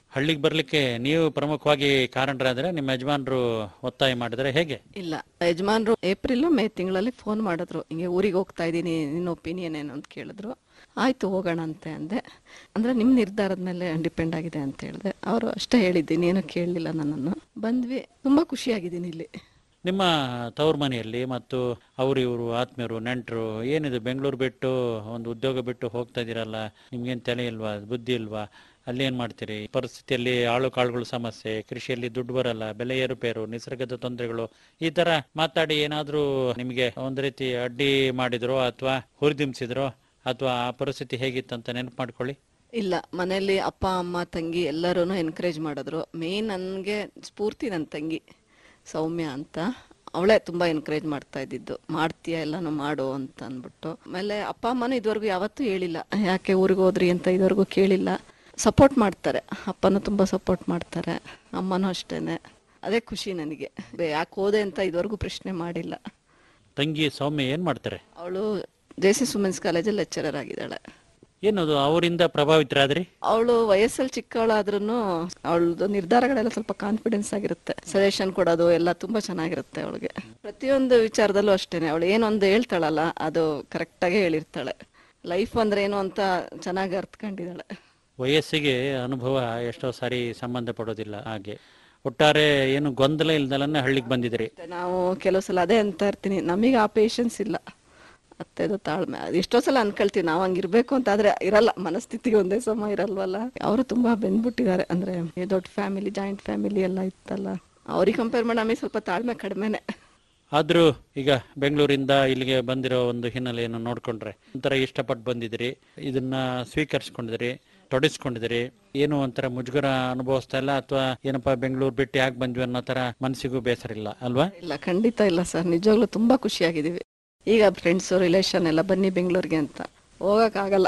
ಹಳ್ಳಿಗೆ ಬರ್ಲಿಕ್ಕೆ ನೀವು ಪ್ರಮುಖವಾಗಿ ಕಾರಣರಾದ್ರೆ ನಿಮ್ಮ ಯಜಮಾನರು ಒತ್ತಾಯ ಮಾಡಿದ್ರೆ ಹೇಗೆ
ಇಲ್ಲ ಯಜಮಾನ್ರು ಏಪ್ರಿಲ್ ಮೇ ತಿಂಗಳಲ್ಲಿ ಫೋನ್ ಮಾಡಿದ್ರು ಹಿಂಗೆ ಊರಿಗೆ ಹೋಗ್ತಾ ಇದ್ದೀನಿ ನಿನ್ನ ಒಪಿನಿಯನ್ ಏನು ಅಂತ ಕೇಳಿದ್ರು ಆಯ್ತು ಹೋಗೋಣ ಅಂತೆ ಅಂದೆ ಅಂದ್ರೆ ನಿಮ್ಮ ನಿರ್ಧಾರದ ಮೇಲೆ ಡಿಪೆಂಡ್ ಆಗಿದೆ ಅಂತ ಹೇಳಿದೆ ಅವರು ಅಷ್ಟೇ ಹೇಳಿದ್ದೀನಿ ಏನು ಕೇಳಲಿಲ್ಲ ನನ್ನನ್ನು ಬಂದ್ವಿ ತುಂಬಾ ಖುಷಿಯಾಗಿದ್ದೀನಿ ಇಲ್ಲಿ
ನಿಮ್ಮ ತವ್ರ ಮನೆಯಲ್ಲಿ ಮತ್ತು ಅವರು ಇವರು ಆತ್ಮೀಯರು ನೆಂಟರು ಏನಿದೆ ಬೆಂಗಳೂರು ಬಿಟ್ಟು ಒಂದು ಉದ್ಯೋಗ ಬಿಟ್ಟು ಹೋಗ್ತಾ ಇದೀರಲ್ಲ ನಿಮ್ಗೇನು ತಲೆ ಇಲ್ವಾ ಬುದ್ಧಿ ಇಲ್ವಾ ಅಲ್ಲಿ ಏನ್ ಮಾಡ್ತೀರಿ ಪರಿಸ್ಥಿತಿಯಲ್ಲಿ ಆಳು ಕಾಳುಗಳ ಸಮಸ್ಯೆ ಕೃಷಿಯಲ್ಲಿ ದುಡ್ಡು ಬರಲ್ಲ ಬೆಲೆ ಏರುಪೇರು ನಿಸರ್ಗದ ತೊಂದರೆಗಳು ಈ ತರ ಮಾತಾಡಿ ಏನಾದ್ರೂ ನಿಮಗೆ ಒಂದು ರೀತಿ ಅಡ್ಡಿ ಮಾಡಿದ್ರೋ ಅಥವಾ ಹುರಿದಿಂಬಿಸಿದ್ರೋ ಅಥವಾ ಆ ಪರಿಸ್ಥಿತಿ ಹೇಗಿತ್ತಂತ ನೆನಪು ಮಾಡ್ಕೊಳ್ಳಿ
ಇಲ್ಲ ಮನೆಯಲ್ಲಿ ಅಪ್ಪ ಅಮ್ಮ ತಂಗಿ ಎಲ್ಲರೂ ಎನ್ಕರೇಜ್ ಮಾಡಿದ್ರು ಮೇನ್ ನನಗೆ ಸ್ಫೂರ್ತಿ ನನ್ನ ತಂಗಿ ಸೌಮ್ಯ ಅಂತ ಅವಳೇ ತುಂಬಾ ಎನ್ಕರೇಜ್ ಮಾಡ್ತಾ ಇದ್ದಿದ್ದು ಮಾಡ್ತೀಯ ಎಲ್ಲಾನು ಮಾಡು ಅಂತ ಅಂದ್ಬಿಟ್ಟು ಆಮೇಲೆ ಅಪ್ಪ ಅಮ್ಮನೂ ಇದುವರೆಗೂ ಯಾವತ್ತೂ ಹೇಳಿಲ್ಲ ಯಾಕೆ ಊರಿಗೆ ಹೋದ್ರಿ ಅಂತ ಇದುವರೆಗೂ ಕೇಳಿಲ್ಲ ಸಪೋರ್ಟ್ ಮಾಡ್ತಾರೆ ಅಪ್ಪನೂ ತುಂಬಾ ಸಪೋರ್ಟ್ ಮಾಡ್ತಾರೆ ಅಮ್ಮನೂ ಅಷ್ಟೇನೆ ಅದೇ ಖುಷಿ ನನಗೆ ಯಾಕೆ ಹೋದೆ ಅಂತ ಇದುವರೆಗೂ ಪ್ರಶ್ನೆ ಮಾಡಿಲ್ಲ
ತಂಗಿ ಸೌಮ್ಯ ಏನ್ ಮಾಡ್ತಾರೆ
ಅವಳು ಜೆ ಸಿ ವುಮೆನ್ಸ್ ಕಾಲೇಜಲ್ಲಿ ಲೆಕ್ಚರರ್ ಆಗಿದ್ದಾಳೆ
ಏನದು ಅವರಿಂದ ಪ್ರಭಾವಿತರಾದ್ರಿ
ಅವಳು ವಯಸ್ಸಲ್ಲಿ ಚಿಕ್ಕವಳಾದ್ರೂ ಅವಳದು ನಿರ್ಧಾರಗಳೆಲ್ಲ ಸ್ವಲ್ಪ ಕಾನ್ಫಿಡೆನ್ಸ್ ಆಗಿರುತ್ತೆ ಸಜೆಷನ್ ಕೊಡೋದು ಎಲ್ಲ ತುಂಬಾ ಚೆನ್ನಾಗಿರುತ್ತೆ ಅವಳಿಗೆ ಪ್ರತಿಯೊಂದು ವಿಚಾರದಲ್ಲೂ ಅಷ್ಟೇನೆ ಅವಳು ಏನೊಂದು ಹೇಳ್ತಾಳಲ್ಲ ಅದು ಕರೆಕ್ಟಾಗಿ ಹೇಳಿರ್ತಾಳೆ ಲೈಫ್ ಅಂದ್ರೆ ಏನು ಅಂತ ಚೆನ್ನಾಗಿ ಅರ್ಥಕೊಂಡಿದ್ದಾಳೆ
ವಯಸ್ಸಿಗೆ ಅನುಭವ ಎಷ್ಟೋ ಸಾರಿ ಸಂಬಂಧ ಪಡೋದಿಲ್ಲ ಹಾಗೆ ಒಟ್ಟಾರೆ ಏನು ಗೊಂದಲ ಇಲ್ದಲನ್ನ ಹಳ್ಳಿಗೆ ಬಂದಿದ್ರಿ
ಮತ್ತೆ ನಾವು ಕೆಲವು ಸಲ ಅದೇ ಅಂತ ಇರ್ತೀನಿ ನಮಗೆ ಆ ಪೇಷನ್ಸ್ ಇಲ್ಲ ಅತ್ತೆದು ತಾಳ್ಮೆ ಅದು ಎಷ್ಟೋ ಸಲ ಅನ್ಕೊಳ್ತೀವಿ ನಾವು ಹಂಗಿರ್ಬೇಕು ಅಂತ ಆದ್ರೆ ಇರಲ್ಲ ಮನಸ್ಥಿತಿಗೆ ಒಂದೇ ಸಮ ಇರಲ್ವಲ್ಲ ಅವರು ತುಂಬಾ ಬೆಂದ್ಬಿಟ್ಟಿದ್ದಾರೆ ಅಂದ್ರೆ ಈ ದೊಡ್ಡ ಫ್ಯಾಮಿಲಿ ಜಾಯಿಂಟ್ ಫ್ಯಾಮಿಲಿ ಎಲ್ಲ ಇತ್ತಲ್ಲ ಅವ್ರಿಗೆ ಕಂಪೇರ್ ಮಾಡಿ ನಮಗೆ ಸ್ವಲ್ಪ ತಾಳ್ಮೆ ಕಡಿಮೆನೆ
ಆದ್ರೂ ಈಗ ಬೆಂಗಳೂರಿಂದ ಇಲ್ಲಿಗೆ ಬಂದಿರೋ ಒಂದು ಹಿನ್ನೆಲೆಯನ್ನು ನೋಡ್ಕೊಂಡ್ರೆ ಒಂಥರ ಇಷ್ಟಪಟ್ಟು ಬಂದಿದ್ರಿ ಇದನ್ನ ಸ್ವೀಕರಿಸ್ಕೊಂಡಿದ್ರಿ ತೊಡಸ್ಕೊಂಡಿದ್ರಿ ಏನು ಒಂಥರ ಮುಜುಗರ ಅನುಭವಿಸ್ತಾ ಇಲ್ಲ ಅಥವಾ ಏನಪ್ಪಾ ಬೆಂಗಳೂರು ಬಿಟ್ಟು ಯಾಕೆ ಬಂದ್ವಿ ಅನ್ನೋ ತರ ಮನಸ್ಸಿಗೂ ಬೇಸರ ಇಲ್ಲ ಅಲ್ವಾ
ಇಲ್ಲ ಖಂಡಿತ ಇಲ್ಲ ಸರ್ ನಿಜವಾಗ್ಲೂ ತುಂಬಾ ಖುಷಿಯಾಗಿದ್ದೀವಿ ಈಗ ಫ್ರೆಂಡ್ಸು ರಿಲೇಷನ್ ಎಲ್ಲ ಬನ್ನಿ ಬೆಂಗಳೂರಿಗೆ ಅಂತ ಹೋಗಕ್ಕಾಗಲ್ಲ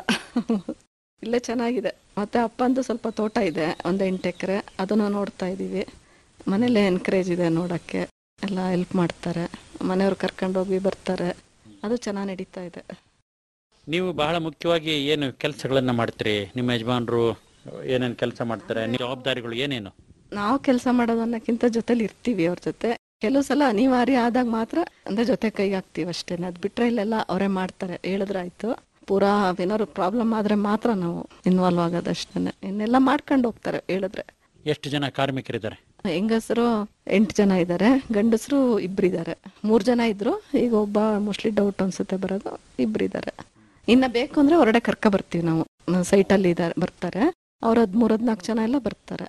ಇಲ್ಲೇ ಚೆನ್ನಾಗಿದೆ ಮತ್ತೆ ಅಪ್ಪಂದು ಸ್ವಲ್ಪ ತೋಟ ಇದೆ ಒಂದು ಎಂಟು ಎಕರೆ ಅದನ್ನು ನೋಡ್ತಾ ಇದ್ದೀವಿ ಮನೇಲೆ ಎನ್ಕರೇಜ್ ಇದೆ ನೋಡಕ್ಕೆ ಎಲ್ಲ ಹೆಲ್ಪ್ ಮಾಡ್ತಾರೆ ಮನೆಯವ್ರು ಕರ್ಕೊಂಡೋಗಿ ಬರ್ತಾರೆ ಅದು ಚೆನ್ನಾಗಿ ನಡೀತಾ ಇದೆ
ನೀವು ಬಹಳ ಮುಖ್ಯವಾಗಿ ಏನು ಕೆಲಸಗಳನ್ನ ಮಾಡ್ತೀರಿ ನಿಮ್ಮ ಯಜಮಾನರು ಏನೇನು ಕೆಲಸ ಮಾಡ್ತಾರೆ ನಿಮ್ಮ ಜವಾಬ್ದಾರಿಗಳು ಏನೇನು
ನಾವು ಕೆಲಸ ಮಾಡೋದನ್ನಕ್ಕಿಂತ ಜೊತೆಲಿ ಇರ್ತೀವಿ ಅವ್ರ ಜೊತೆ ಕೆಲವು ಸಲ ಅನಿವಾರ್ಯ ಆದಾಗ ಮಾತ್ರ ಅಂದ್ರೆ ಜೊತೆ ಕೈಗೆ ಹಾಕ್ತೀವಿ ಅಷ್ಟೇನೆ ಅದ್ ಬಿಟ್ರೆ ಇಲ್ಲೆಲ್ಲ ಅವರೇ ಮಾಡ್ತಾರೆ ಹೇಳಿದ್ರಾಯ್ತು ಪೂರಾ ಏನಾದ್ರು ಪ್ರಾಬ್ಲಮ್ ಆದ್ರೆ ಮಾತ್ರ ನಾವು ಇನ್ವಾಲ್ವ್ ಆಗೋದಷ್ಟೇನೆ ಇನ್ನೆಲ್ಲ ಮಾಡ್ಕೊಂಡು ಹೋಗ್ತಾರೆ ಹೇಳಿದ್ರೆ
ಎಷ್ಟು ಜನ ಕಾರ್ಮಿಕರಿದ್ದಾರೆ
ಹೆಂಗಸರು ಎಂಟು ಜನ ಇದ್ದಾರೆ ಗಂಡಸರು ಇಬ್ರಿದ್ದಾರೆ ಮೂರ್ ಜನ ಇದ್ರು ಈಗ ಒಬ್ಬ ಮೋಸ್ಟ್ಲಿ ಡೌಟ್ ಅನ್ಸುತ್ತೆ ಬರೋದು ಇಬ್ರಿದ್ದಾರೆ ಇನ್ನ ಬೇಕು ಅಂದ್ರೆ ಹೊರಗಡೆ ಕರ್ಕ ಬರ್ತೀವಿ ನಾವು ಸೈಟಲ್ಲಿ ಇದ್ದಾರೆ ಬರ್ತಾರೆ ಅವ್ರ ಹದ್ಮೂರ್ ಹದ್ನಾಲ್ಕು ಜನ ಎಲ್ಲ ಬರ್ತಾರೆ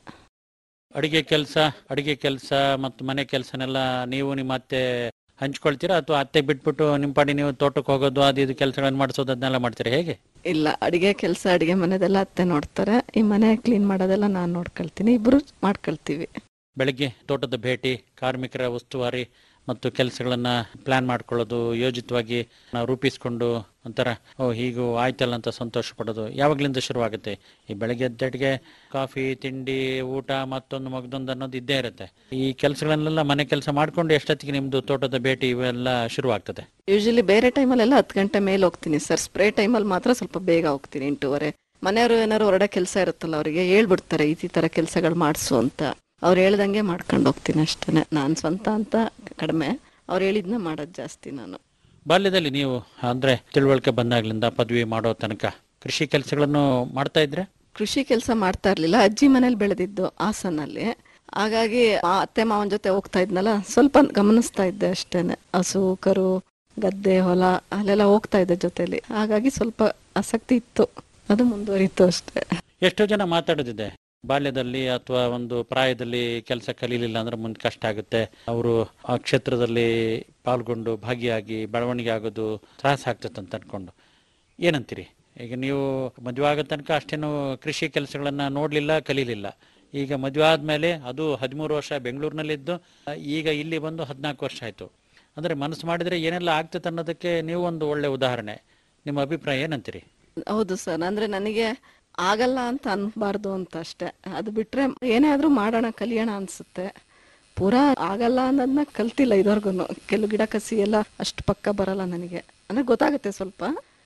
ಅಡಿಗೆ ಕೆಲಸ ಅಡಿಗೆ ಕೆಲಸ ಮತ್ತು ಮನೆ ಕೆಲಸನೆಲ್ಲ ನೀವು ನಿಮ್ಮ ಅತ್ತೆ ಹಂಚ್ಕೊಳ್ತೀರಾ ಅಥವಾ ಅತ್ತೆ ಬಿಟ್ಬಿಟ್ಟು ನಿಮ್ಮ ಪಾಡಿ ನೀವು ತೋಟಕ್ಕೆ ಹೋಗೋದು ಅದು ಇದು ಕೆಲಸಗಳನ್ನ ಮಾಡಿಸೋದು ಅದನ್ನೆಲ್ಲ ಮಾಡ್ತೀರಾ ಹೇಗೆ
ಇಲ್ಲ ಅಡಿಗೆ ಕೆಲಸ ಅಡಿಗೆ ಮನೆದೆಲ್ಲ ಅತ್ತೆ ನೋಡ್ತಾರೆ ಈ ಮನೆ ಕ್ಲೀನ್ ಮಾಡೋದೆಲ್ಲ ನಾನು ನೋಡ್ಕೊಳ್ತೀನಿ ಇಬ್ರು ಮಾಡ್ಕೊಳ್ತೀವಿ
ಬೆಳಗ್ಗೆ ತೋಟದ ಭೇಟಿ ಕಾರ್ಮಿಕರ ಉಸ್ತುವಾರಿ ಮತ್ತು ಕೆಲಸಗಳನ್ನ ಪ್ಲಾನ್ ಮಾಡ್ಕೊಳ್ಳೋದು ಯೋಜಿತವಾಗಿ ನಾವು ರೂಪಿಸ್ಕೊಂಡು ಒಂಥರ ಓ ಹೀಗೂ ಆಯ್ತಲ್ಲ ಅಂತ ಸಂತೋಷ ಪಡೋದು ಯಾವಾಗ್ಲಿಂದ ಶುರುವಾಗುತ್ತೆ ಈ ಬೆಳಗ್ಗೆ ಎದ್ದಟಿಗೆ ಕಾಫಿ ತಿಂಡಿ ಊಟ ಮತ್ತೊಂದು ಮಗದೊಂದು ಅನ್ನೋದು ಇದ್ದೇ ಇರುತ್ತೆ ಈ ಕೆಲಸಗಳನ್ನೆಲ್ಲ ಮನೆ ಕೆಲಸ ಮಾಡ್ಕೊಂಡು ಎಷ್ಟೊತ್ತಿಗೆ ನಿಮ್ದು ತೋಟದ ಭೇಟಿ ಇವೆಲ್ಲ ಶುರುವಾಗ್ತದೆ
ಯೂಶಲಿ ಬೇರೆ ಟೈಮಲ್ಲೆಲ್ಲ ಹತ್ತು ಗಂಟೆ ಮೇಲೆ ಹೋಗ್ತೀನಿ ಸರ್ ಸ್ಪ್ರೇ ಟೈಮಲ್ಲಿ ಮಾತ್ರ ಸ್ವಲ್ಪ ಬೇಗ ಹೋಗ್ತೀನಿ ಎಂಟೂವರೆ ಮನೆಯವರು ಏನಾದ್ರು ಹೊರಗಡೆ ಕೆಲಸ ಇರುತ್ತಲ್ಲ ಅವರಿಗೆ ಹೇಳ್ಬಿಡ್ತಾರೆ ಈ ತರ ಕೆಲಸಗಳು ಮಾಡಿಸು ಅಂತ ಅವ್ರು ಹೇಳ್ದಂಗೆ ಮಾಡ್ಕೊಂಡು ಹೋಗ್ತೀನಿ ಅಷ್ಟೇ ನಾನು ಸ್ವಂತ ಅಂತ ಕಡಿಮೆ ಅವ್ರು ಹೇಳಿದ್ನ ಮಾಡೋದು ಜಾಸ್ತಿ ನಾನು
ಬಾಲ್ಯದಲ್ಲಿ ನೀವು ಅಂದ್ರೆ ತಿಳುವಳಿಕೆ ಬಂದಾಗ್ಲಿಂದ ಪದವಿ ಮಾಡೋ ತನಕ ಕೃಷಿ ಕೆಲಸಗಳನ್ನು ಮಾಡ್ತಾ ಇದ್ರೆ
ಕೃಷಿ ಕೆಲಸ ಮಾಡ್ತಾ ಇರ್ಲಿಲ್ಲ ಅಜ್ಜಿ ಮನೇಲಿ ಬೆಳೆದಿದ್ದು ಹಾಸನಲ್ಲಿ ಹಾಗಾಗಿ ಆ ಅತ್ತೆ ಮಾವನ ಜೊತೆ ಹೋಗ್ತಾ ಇದ್ನಲ್ಲ ಸ್ವಲ್ಪ ಗಮನಿಸ್ತಾ ಇದ್ದೆ ಅಷ್ಟೇನೆ ಹಸು ಕರು ಗದ್ದೆ ಹೊಲ ಅಲ್ಲೆಲ್ಲ ಹೋಗ್ತಾ ಇದ್ದೆ ಜೊತೆಲಿ ಹಾಗಾಗಿ ಸ್ವಲ್ಪ ಆಸಕ್ತಿ ಇತ್ತು ಅದು ಮುಂದುವರಿತು ಅಷ್ಟೇ
ಎಷ್ಟೋ ಜನ ಮಾತಾಡೋದಿದೆ ಬಾಲ್ಯದಲ್ಲಿ ಅಥವಾ ಒಂದು ಪ್ರಾಯದಲ್ಲಿ ಕೆಲಸ ಕಲೀಲಿಲ್ಲ ಅಂದ್ರೆ ಮುಂದೆ ಕಷ್ಟ ಆಗುತ್ತೆ ಅವರು ಆ ಕ್ಷೇತ್ರದಲ್ಲಿ ಪಾಲ್ಗೊಂಡು ಭಾಗಿಯಾಗಿ ಬೆಳವಣಿಗೆ ಆಗೋದು ತ್ರಾಸ ಆಗ್ತದೆ ಅಂತ ಅನ್ಕೊಂಡು ಏನಂತೀರಿ ಈಗ ನೀವು ಮದುವೆ ಆಗೋ ತನಕ ಅಷ್ಟೇನು ಕೃಷಿ ಕೆಲಸಗಳನ್ನ ನೋಡ್ಲಿಲ್ಲ ಕಲೀಲಿಲ್ಲ ಈಗ ಮದುವೆ ಆದ್ಮೇಲೆ ಅದು ಹದಿಮೂರು ವರ್ಷ ಬೆಂಗಳೂರಿನಲ್ಲಿದ್ದು ಈಗ ಇಲ್ಲಿ ಬಂದು ಹದಿನಾಲ್ಕು ವರ್ಷ ಆಯ್ತು ಅಂದ್ರೆ ಮನಸ್ಸು ಮಾಡಿದ್ರೆ ಏನೆಲ್ಲ ಆಗ್ತದೆ ಅನ್ನೋದಕ್ಕೆ ನೀವು ಒಂದು ಒಳ್ಳೆ ಉದಾಹರಣೆ ನಿಮ್ಮ ಅಭಿಪ್ರಾಯ ಏನಂತೀರಿ
ಹೌದು ಸರ್ ಅಂದ್ರೆ ನನಗೆ ಆಗಲ್ಲ ಅಂತ ಅನ್ಬಾರ್ದು ಅಂತ ಅಷ್ಟೇ ಅದು ಬಿಟ್ರೆ ಏನೇ ಆದ್ರೂ ಮಾಡೋಣ ಕಲಿಯೋಣ ಅನ್ಸುತ್ತೆ ಪೂರಾ ಆಗಲ್ಲ ಅನ್ನೋದನ್ನ ಕಲ್ತಿಲ್ಲ ಇದುವರೆಗೂ ಕೆಲವು ಗಿಡ ಕಸಿ ಎಲ್ಲ ಅಷ್ಟು ಪಕ್ಕ ಬರಲ್ಲ ನನಗೆ ಅಂದ್ರೆ ಗೊತ್ತಾಗುತ್ತೆ ಸ್ವಲ್ಪ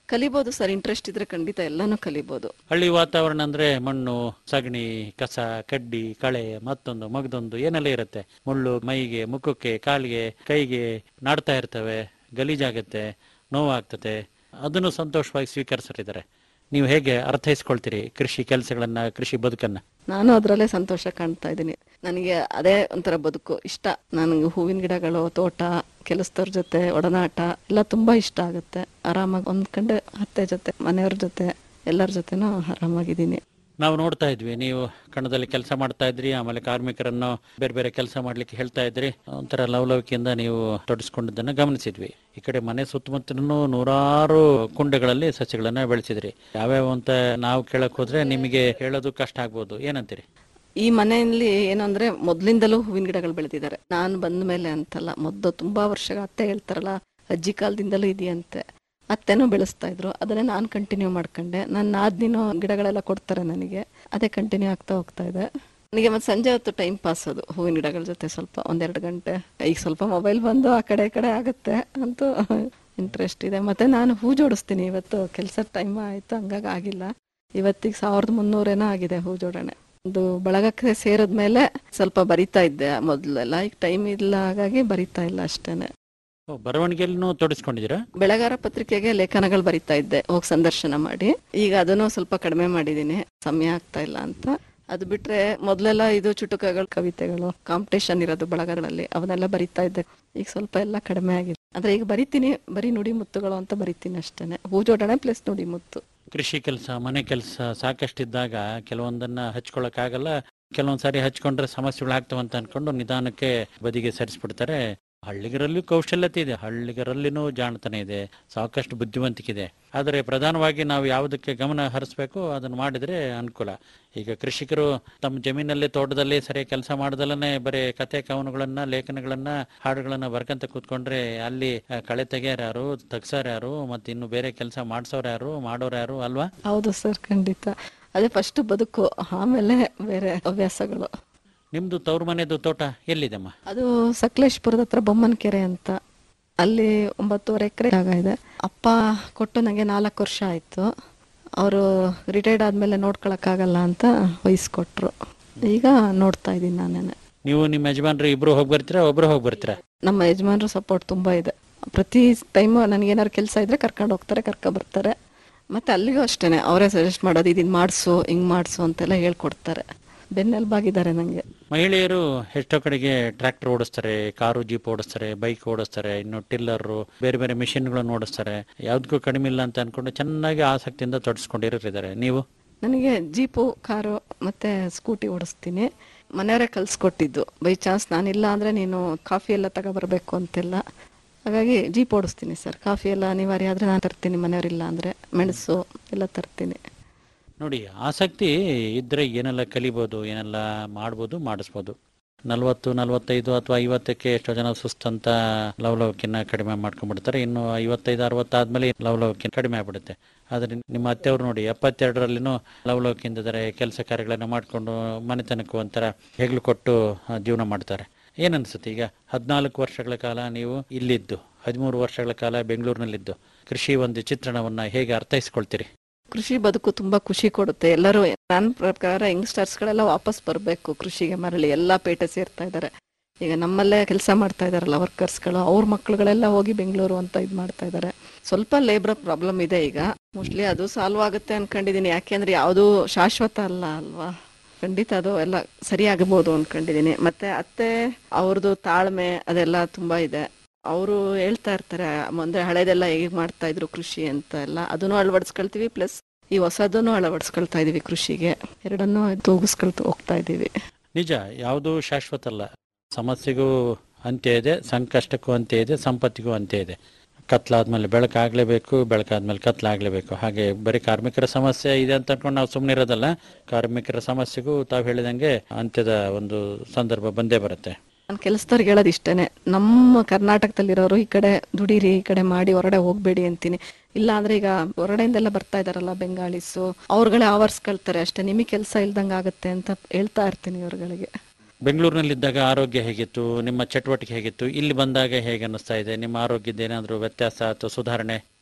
ಕಲಿಬೋದು ಸರ್ ಇಂಟ್ರೆಸ್ಟ್ ಇದ್ರೆ ಖಂಡಿತ ಎಲ್ಲಾನು ಕಲಿಬೋದು
ಹಳ್ಳಿ ವಾತಾವರಣ ಅಂದ್ರೆ ಮಣ್ಣು ಸಗಣಿ ಕಸ ಕಡ್ಡಿ ಕಳೆ ಮತ್ತೊಂದು ಮಗದೊಂದು ಏನೆಲ್ಲ ಇರುತ್ತೆ ಮುಳ್ಳು ಮೈಗೆ ಮುಖಕ್ಕೆ ಕಾಲಿಗೆ ಕೈಗೆ ನಾಡ್ತಾ ಇರ್ತವೆ ಗಲೀಜಾಗತ್ತೆ ನೋವಾಗ್ತದೆ ಅದನ್ನು ಸಂತೋಷವಾಗಿ ಸ್ವೀಕರಿಸಿದ್ದಾರೆ ನೀವು ಹೇಗೆ ಅರ್ಥೈಸ್ಕೊಳ್ತೀರಿ ಕೃಷಿ ಕೆಲಸಗಳನ್ನ ಕೃಷಿ ಬದುಕನ್ನ
ನಾನು ಅದರಲ್ಲೇ ಸಂತೋಷ ಕಾಣ್ತಾ ಇದ್ದೀನಿ ನನಗೆ ಅದೇ ಒಂಥರ ಬದುಕು ಇಷ್ಟ ನನಗೆ ಹೂವಿನ ಗಿಡಗಳು ತೋಟ ಕೆಲಸದವ್ರ ಜೊತೆ ಒಡನಾಟ ಎಲ್ಲ ತುಂಬಾ ಇಷ್ಟ ಆಗುತ್ತೆ ಆರಾಮಾಗಿ ಹೊಂದ್ಕೊಂಡು ಅತ್ತೆ ಜೊತೆ ಮನೆಯವ್ರ ಜೊತೆ ಎಲ್ಲರ ಜೊತೆನೂ ಆರಾಮಾಗಿದ್ದೀನಿ
ನಾವು ನೋಡ್ತಾ ಇದ್ವಿ ನೀವು ಕಣದಲ್ಲಿ ಕೆಲಸ ಮಾಡ್ತಾ ಇದ್ರಿ ಆಮೇಲೆ ಕಾರ್ಮಿಕರನ್ನು ಬೇರೆ ಬೇರೆ ಕೆಲಸ ಮಾಡ್ಲಿಕ್ಕೆ ಹೇಳ್ತಾ ಇದ್ರಿ ಒಂಥರ ಲವಲವಿಕೆಯಿಂದ ನೀವು ತೊಡಸ್ಕೊಂಡಿದ್ದನ್ನ ಗಮನಿಸಿದ್ವಿ ಈ ಕಡೆ ಮನೆ ಸುತ್ತಮುತ್ತಲೂ ನೂರಾರು ಕುಂಡಗಳಲ್ಲಿ ಸಸ್ಯಗಳನ್ನ ಬೆಳೆಸಿದ್ರಿ ಯಾವ್ಯಾವ ಅಂತ ನಾವು ಕೇಳಕ್ ಹೋದ್ರೆ ನಿಮಗೆ ಹೇಳೋದು ಕಷ್ಟ ಆಗ್ಬೋದು ಏನಂತೀರಿ
ಈ ಮನೆಯಲ್ಲಿ ಏನಂದ್ರೆ ಮೊದ್ಲಿಂದಲೂ ಹೂವಿನ ಗಿಡಗಳು ಬೆಳೆದಿದ್ದಾರೆ ನಾನು ಬಂದ ಮೇಲೆ ಅಂತಲ್ಲ ಮೊದ್ಲು ತುಂಬಾ ವರ್ಷಗಳ ಅತ್ತೆ ಹೇಳ್ತಾರಲ್ಲ ಅಜ್ಜಿ ಕಾಲದಿಂದಲೂ ಇದೆಯಂತೆ ಅತ್ತೆನೂ ಬೆಳೆಸ್ತಾ ಇದ್ರು ಅದನ್ನೇ ನಾನು ಕಂಟಿನ್ಯೂ ಮಾಡ್ಕೊಂಡೆ ನನ್ನ ನಾದ್ನಿನೂ ಗಿಡಗಳೆಲ್ಲ ಕೊಡ್ತಾರೆ ನನಗೆ ಅದೇ ಕಂಟಿನ್ಯೂ ಆಗ್ತಾ ಹೋಗ್ತಾ ಇದೆ ನನಗೆ ಮತ್ತೆ ಸಂಜೆ ಹೊತ್ತು ಟೈಮ್ ಪಾಸ್ ಅದು ಹೂವಿನ ಗಿಡಗಳ ಜೊತೆ ಸ್ವಲ್ಪ ಒಂದೆರಡು ಗಂಟೆ ಈಗ ಸ್ವಲ್ಪ ಮೊಬೈಲ್ ಬಂದು ಆ ಕಡೆ ಈ ಕಡೆ ಆಗುತ್ತೆ ಅಂತೂ ಇಂಟ್ರೆಸ್ಟ್ ಇದೆ ಮತ್ತೆ ನಾನು ಹೂ ಜೋಡಿಸ್ತೀನಿ ಇವತ್ತು ಕೆಲಸ ಟೈಮ್ ಆಯ್ತು ಹಂಗಾಗಿ ಆಗಿಲ್ಲ ಇವತ್ತಿಗೆ ಸಾವಿರದ ಮುನ್ನೂರೇನೋ ಆಗಿದೆ ಹೂ ಜೋಡಣೆ ಅದು ಬಳಗಕ್ಕೆ ಸೇರಿದ್ಮೇಲೆ ಸ್ವಲ್ಪ ಬರಿತಾ ಇದ್ದೆ ಮೊದಲೆಲ್ಲ ಈಗ ಟೈಮ್ ಇಲ್ಲ ಹಾಗಾಗಿ ಬರಿತಾ ಇಲ್ಲ ಅಷ್ಟೇನೆ
ಓ, ಬರವಣಿಗೆಯಲ್ಲೂ ತೊಡಸ್ಕೊಂಡಿದ್ದೀರಾ
ಬೆಳಗಾರ ಪತ್ರಿಕೆಗೆ ಲೇಖನಗಳು ಬರಿತಾ ಇದ್ದೆ ಹೋಗಿ ಸಂದರ್ಶನ ಮಾಡಿ ಈಗ ಅದನ್ನು ಸ್ವಲ್ಪ ಕಡಿಮೆ ಮಾಡಿದೀನಿ ಸಮಯ ಆಗ್ತಾ ಇಲ್ಲ ಅಂತ ಅದು ಬಿಟ್ರೆ ಮೊದಲೆಲ್ಲ ಇದು ಚುಟುಕಗಳು ಕವಿತೆಗಳು ಕಾಂಪಿಟೇಷನ್ ಇರೋದು ಬಳಗಗಳಲ್ಲಿ ಅವನ್ನೆಲ್ಲ ಬರಿತಾ ಇದ್ದೆ ಈಗ ಸ್ವಲ್ಪ ಎಲ್ಲ ಕಡಿಮೆ ಆಗಿದೆ ಆದ್ರೆ ಈಗ ಬರಿತೀನಿ ಬರೀ ನುಡಿ ಮುತ್ತುಗಳು ಅಂತ ಬರಿತೀನಿ ಅಷ್ಟೇನೆ ಹೂ ಜೋಡಣೆ ಪ್ಲಸ್ ನುಡಿ ಮುತ್ತು
ಕೃಷಿ ಕೆಲಸ ಮನೆ ಕೆಲಸ ಸಾಕಷ್ಟಿದ್ದಾಗ ಕೆಲವೊಂದನ್ನ ಹಚ್ಕೊಳಕ್ಕಾಗಲ್ಲ ಕೆಲವೊಂದ್ ಸಾರಿ ಹಚ್ಕೊಂಡ್ರೆ ಸಮಸ್ಯೆಗಳಾಗ್ತವೆ ಅಂತ ಅನ್ಕೊಂಡು ನಿಧಾನಕ್ಕೆ ಬದಿಗೆ ಸರಿಸ್ಬಿಡ್ತಾರೆ ಹಳ್ಳಿಗರಲ್ಲೂ ಕೌಶಲ್ಯತೆ ಇದೆ ಹಳ್ಳಿಗರಲ್ಲಿನೂ ಜಾಣತನ ಇದೆ ಸಾಕಷ್ಟು ಬುದ್ಧಿವಂತಿಕೆ ಇದೆ ಆದರೆ ಪ್ರಧಾನವಾಗಿ ನಾವು ಯಾವುದಕ್ಕೆ ಗಮನ ಹರಿಸ್ಬೇಕು ಅದನ್ನು ಮಾಡಿದ್ರೆ ಅನುಕೂಲ ಈಗ ಕೃಷಿಕರು ತಮ್ಮ ಜಮೀನಲ್ಲಿ ತೋಟದಲ್ಲಿ ಸರಿಯಾಗಿ ಕೆಲಸ ಮಾಡ್ದಲೇ ಬರೀ ಕತೆ ಕವನಗಳನ್ನ ಲೇಖನಗಳನ್ನ ಹಾಡುಗಳನ್ನ ಬರ್ಕಂತ ಕೂತ್ಕೊಂಡ್ರೆ ಅಲ್ಲಿ ಆ, ಕಳೆ ತೆಗೆಯೋರು ಯಾರು ತೆಗ್ಸೋರು ಯಾರು ಮತ್ತೆ ಇನ್ನು ಬೇರೆ ಕೆಲಸ ಮಾಡ್ಸೋರು ಯಾರು ಮಾಡೋರು ಯಾರು ಅಲ್ವಾ
ಹೌದು ಸರ್ ಖಂಡಿತ ಅದೇ ಫಸ್ಟ್ ಬದುಕು ಆಮೇಲೆ ಬೇರೆ ಹವ್ಯಾಸಗಳು
ನಿಮ್ದು ತವ್ರ ಮನೆದು ತೋಟ ಎಲ್ಲಿದೆಮ್ಮ
ಅದು ಸಕಲೇಶ್ಪುರದ ಹತ್ರ ಬೊಮ್ಮನಕೆರೆ ಅಂತ ಅಲ್ಲಿ ಒಂಬತ್ತುವರೆ ಎಕರೆ ಜಾಗ ಇದೆ ಅಪ್ಪ ಕೊಟ್ಟು ನನಗೆ ನಾಲ್ಕು ವರ್ಷ ಆಯ್ತು ಅವರು ರಿಟೈರ್ಡ್ ಆದ್ಮೇಲೆ ನೋಡ್ಕೊಳಕ್ಕಾಗಲ್ಲ ಅಂತ ವಹಿಸ್ಕೊಟ್ರು ಈಗ ನೋಡ್ತಾ ಇದ್ದೀನಿ ನಾನೇನೆ
ನೀವು ನಿಮ್ಮ ಯಜಮಾನ್ರು ಇಬ್ರು ಹೋಗಿ ಬರ್ತೀರಾ ಒಬ್ರು ಹೋಗಿ ಬರ್ತೀರಾ
ನಮ್ಮ ಯಜಮಾನ್ರ ಸಪೋರ್ಟ್ ತುಂಬಾ ಇದೆ ಪ್ರತಿ ಟೈಮ್ ನನಗೇನಾದ್ರು ಕೆಲಸ ಇದ್ರೆ ಕರ್ಕೊಂಡು ಹೋಗ್ತಾರೆ ಕರ್ಕೊ ಬರ್ತಾರೆ ಮತ್ತೆ ಅಲ್ಲಿಗೂ ಅಷ್ಟೇನೆ ಅವರೇ ಸಜೆಸ್ಟ್ ಮಾಡೋದು ಇದನ್ನ ಮಾಡಿಸು ಹಿಂಗ್ ಮಾಡಿಸು ಅಂತೆಲ್ಲ ಹೇಳ್ಕೊಡ್ತಾರೆ ಬೆನ್ನೆಲ್ಬಾಗಿದ್ದಾರೆ ನನಗೆ
ಮಹಿಳೆಯರು ಎಷ್ಟೋ ಕಡೆಗೆ ಟ್ರ್ಯಾಕ್ಟರ್ ಓಡಿಸ್ತಾರೆ ಕಾರು ಜೀಪ್ ಓಡಿಸ್ತಾರೆ ಬೈಕ್ ಓಡಿಸ್ತಾರೆ ಇನ್ನು ಟಿಲ್ಲರು ಬೇರೆ ಬೇರೆ ಮಿಷಿನ್ಗಳನ್ನು ಓಡಿಸ್ತಾರೆ ಯಾವ್ದಕ್ಕೂ ಕಡಿಮೆ ಇಲ್ಲ ಅಂತ ಅನ್ಕೊಂಡು ಚೆನ್ನಾಗಿ ಆಸಕ್ತಿಯಿಂದ ತೊಡಸ್ಕೊಂಡಿರೋರಿದ್ದಾರೆ ನೀವು
ನನಗೆ ಜೀಪು ಕಾರು ಮತ್ತೆ ಸ್ಕೂಟಿ ಓಡಿಸ್ತೀನಿ ಮನೆಯವರೇ ಕಲ್ಸ್ಕೊಟ್ಟಿದ್ದು ಬೈ ಚಾನ್ಸ್ ನಾನಿಲ್ಲ ಅಂದ್ರೆ ನೀನು ಕಾಫಿ ಎಲ್ಲ ತಗೊಬರ್ಬೇಕು ಅಂತೆಲ್ಲ ಹಾಗಾಗಿ ಜೀಪ್ ಓಡಿಸ್ತೀನಿ ಸರ್ ಕಾಫಿ ಎಲ್ಲ ಅನಿವಾರ್ಯ ಆದ್ರೆ ನಾನು ತರ್ತೀನಿ ಮನೆಯವರಿಲ್ಲ ಅಂದ್ರೆ ಮೆಣಸು ಎಲ್ಲ ತರ್ತೀನಿ
ನೋಡಿ ಆಸಕ್ತಿ ಇದ್ರೆ ಏನೆಲ್ಲ ಕಲಿಬೋದು ಏನೆಲ್ಲ ಮಾಡ್ಬೋದು ಮಾಡಿಸ್ಬೋದು ನಲ್ವತ್ತು ನಲ್ವತ್ತೈದು ಅಥವಾ ಐವತ್ತಕ್ಕೆ ಎಷ್ಟೋ ಜನ ಸುಸ್ತಂತ ಲವಲವಿಕೆನ ಕಡಿಮೆ ಮಾಡ್ಕೊಂಡ್ಬಿಡ್ತಾರೆ ಇನ್ನು ಐವತ್ತೈದು ಅರವತ್ತಾದ್ಮೇಲೆ ಲವಲವಿಕೆ ಕಡಿಮೆ ಆಗ್ಬಿಡುತ್ತೆ ಆದ್ರೆ ನಿಮ್ಮ ಅತ್ತೆಯವ್ರು ನೋಡಿ ಎಪ್ಪತ್ತೆರಡರಲ್ಲಿನೂ ಲವಲವಿಕೆಯಿಂದ ಇದ್ದಾರೆ ಕೆಲಸ ಕಾರ್ಯಗಳನ್ನ ಮಾಡ್ಕೊಂಡು ಮನೆತನಕ್ಕೂ ಒಂಥರ ಹೆಗ್ಲು ಕೊಟ್ಟು ಆ, ಜೀವನ ಮಾಡ್ತಾರೆ ಏನನ್ಸುತ್ತೆ ಈಗ ಹದಿನಾಲ್ಕು ವರ್ಷಗಳ ಕಾಲ ನೀವು ಇಲ್ಲಿದ್ದು ಹದಿಮೂರು ವರ್ಷಗಳ ಕಾಲ ಬೆಂಗಳೂರಿನಲ್ಲಿದ್ದು ಕೃಷಿ ಒಂದು ಚಿತ್ರಣವನ್ನ ಹೇಗೆ ಅರ್ಥೈಸ್ಕೊಳ್ತೀರಿ
ಕೃಷಿ ಬದುಕು ತುಂಬಾ ಖುಷಿ ಕೊಡುತ್ತೆ ಎಲ್ಲರೂ ನನ್ನ ಪ್ರಕಾರ ಯಂಗ್ಸ್ಟರ್ಸ್ ಗಳೆಲ್ಲ ವಾಪಸ್ ಬರಬೇಕು ಕೃಷಿಗೆ ಮರಳಿ ಎಲ್ಲಾ ಪೇಟೆ ಸೇರ್ತಾ ಇದ್ದಾರೆ ಈಗ ನಮ್ಮಲ್ಲೇ ಕೆಲಸ ಮಾಡ್ತಾ ಇದಾರಲ್ಲ ವರ್ಕರ್ಸ್ಗಳು ಅವ್ರ ಮಕ್ಳುಗಳೆಲ್ಲ ಹೋಗಿ ಬೆಂಗಳೂರು ಅಂತ ಇದ್ ಮಾಡ್ತಾ ಇದ್ದಾರೆ ಸ್ವಲ್ಪ ಲೇಬರ್ ಪ್ರಾಬ್ಲಮ್ ಇದೆ ಈಗ ಮೋಸ್ಟ್ಲಿ ಅದು ಸಾಲ್ವ್ ಆಗುತ್ತೆ ಅನ್ಕೊಂಡಿದೀನಿ ಯಾಕೆಂದ್ರೆ ಯಾವುದು ಶಾಶ್ವತ ಅಲ್ಲ ಅಲ್ವಾ ಖಂಡಿತ ಅದು ಎಲ್ಲ ಸರಿ ಆಗಬಹುದು ಅನ್ಕೊಂಡಿದೀನಿ ಮತ್ತೆ ಅತ್ತೆ ಅವ್ರದ್ದು ತಾಳ್ಮೆ ಅದೆಲ್ಲ ತುಂಬಾ ಇದೆ ಅವರು ಹೇಳ್ತಾ ಇರ್ತಾರೆ ಅಂದ್ರೆ ಹಳೇದೆಲ್ಲ ಹೇಗೆ ಮಾಡ್ತಾ ಇದ್ರು ಕೃಷಿ ಅಂತ ಎಲ್ಲ ಅದನ್ನು ಅಳವಡಿಸ್ಕೊಳ್ತೀವಿ ಪ್ಲಸ್ ಈ ಹೊಸದನ್ನು ಅಳವಡಿಸ್ಕೊಳ್ತಾ ಇದೀವಿ ಕೃಷಿಗೆ ಎರಡನ್ನೂ ತೂಗಿಸ್ಕೊಳ್ತಾ ಹೋಗ್ತಾ ಇದೀವಿ
ನಿಜ ಯಾವುದೂ ಶಾಶ್ವತ ಅಲ್ಲ ಸಮಸ್ಯೆಗೂ ಅಂತ್ಯ ಇದೆ ಸಂಕಷ್ಟಕ್ಕೂ ಅಂತ್ಯ ಇದೆ ಸಂಪತ್ತಿಗೂ ಅಂತ್ಯ ಇದೆ ಕತ್ಲಾದ್ಮೇಲೆ ಬೆಳಕಾಗ್ಲೇಬೇಕು ಬೆಳಕಾದ್ಮೇಲೆ ಕತ್ಲಾಗ್ಲೇಬೇಕು ಹಾಗೆ ಬರೀ ಕಾರ್ಮಿಕರ ಸಮಸ್ಯೆ ಇದೆ ಅಂತ ಅನ್ಕೊಂಡು ನಾವು ಸುಮ್ಮನೆ ಇರೋದಲ್ಲ ಕಾರ್ಮಿಕರ ಸಮಸ್ಯೆಗೂ ತಾವು ಹೇಳಿದಂಗೆ ಅಂತ್ಯದ ಒಂದು ಸಂದರ್ಭ ಬಂದೇ ಬರುತ್ತೆ
ನಾನು ಕೆಲಸದವ್ರಿಗೆ ಹೇಳೋದು ಇಷ್ಟೇನೆ ನಮ್ಮ ಕರ್ನಾಟಕದಲ್ಲಿರೋರು ಈ ಕಡೆ ದುಡೀರಿ ಈ ಕಡೆ ಮಾಡಿ ಹೊರಗಡೆ ಹೋಗ್ಬೇಡಿ ಅಂತೀನಿ ಇಲ್ಲ ಅಂದ್ರೆ ಈಗ ಹೊರಗಡೆಯಿಂದೆಲ್ಲ ಬರ್ತಾ ಇದಾರಲ್ಲ ಬೆಂಗಾಳಿಸು ಅವ್ರುಗಳೇ ಆವರ್ಸ್ಕೊಳ್ತಾರೆ ಅಷ್ಟೇ ನಿಮಗೆ ಕೆಲಸ ಇಲ್ದಂಗೆ ಆಗುತ್ತೆ ಅಂತ ಹೇಳ್ತಾ ಇರ್ತೀನಿ ಇವ್ರುಗಳಿಗೆ
ಬೆಂಗಳೂರಿನಲ್ಲಿದ್ದಾಗ ಆರೋಗ್ಯ ಹೇಗಿತ್ತು ನಿಮ್ಮ ಚಟುವಟಿಕೆ ಹೇಗಿತ್ತು ಇಲ್ಲಿ ಬಂದಾಗ ಹೇಗೆ ಅನ್ನಿಸ್ತಾ ಇದೆ ನಿಮ್ಮ ಆರೋಗ್ಯದ ಏನಾದರೂ ವ್ಯತ್ಯಾಸ ಅಥವಾ ಸುಧಾರಣೆ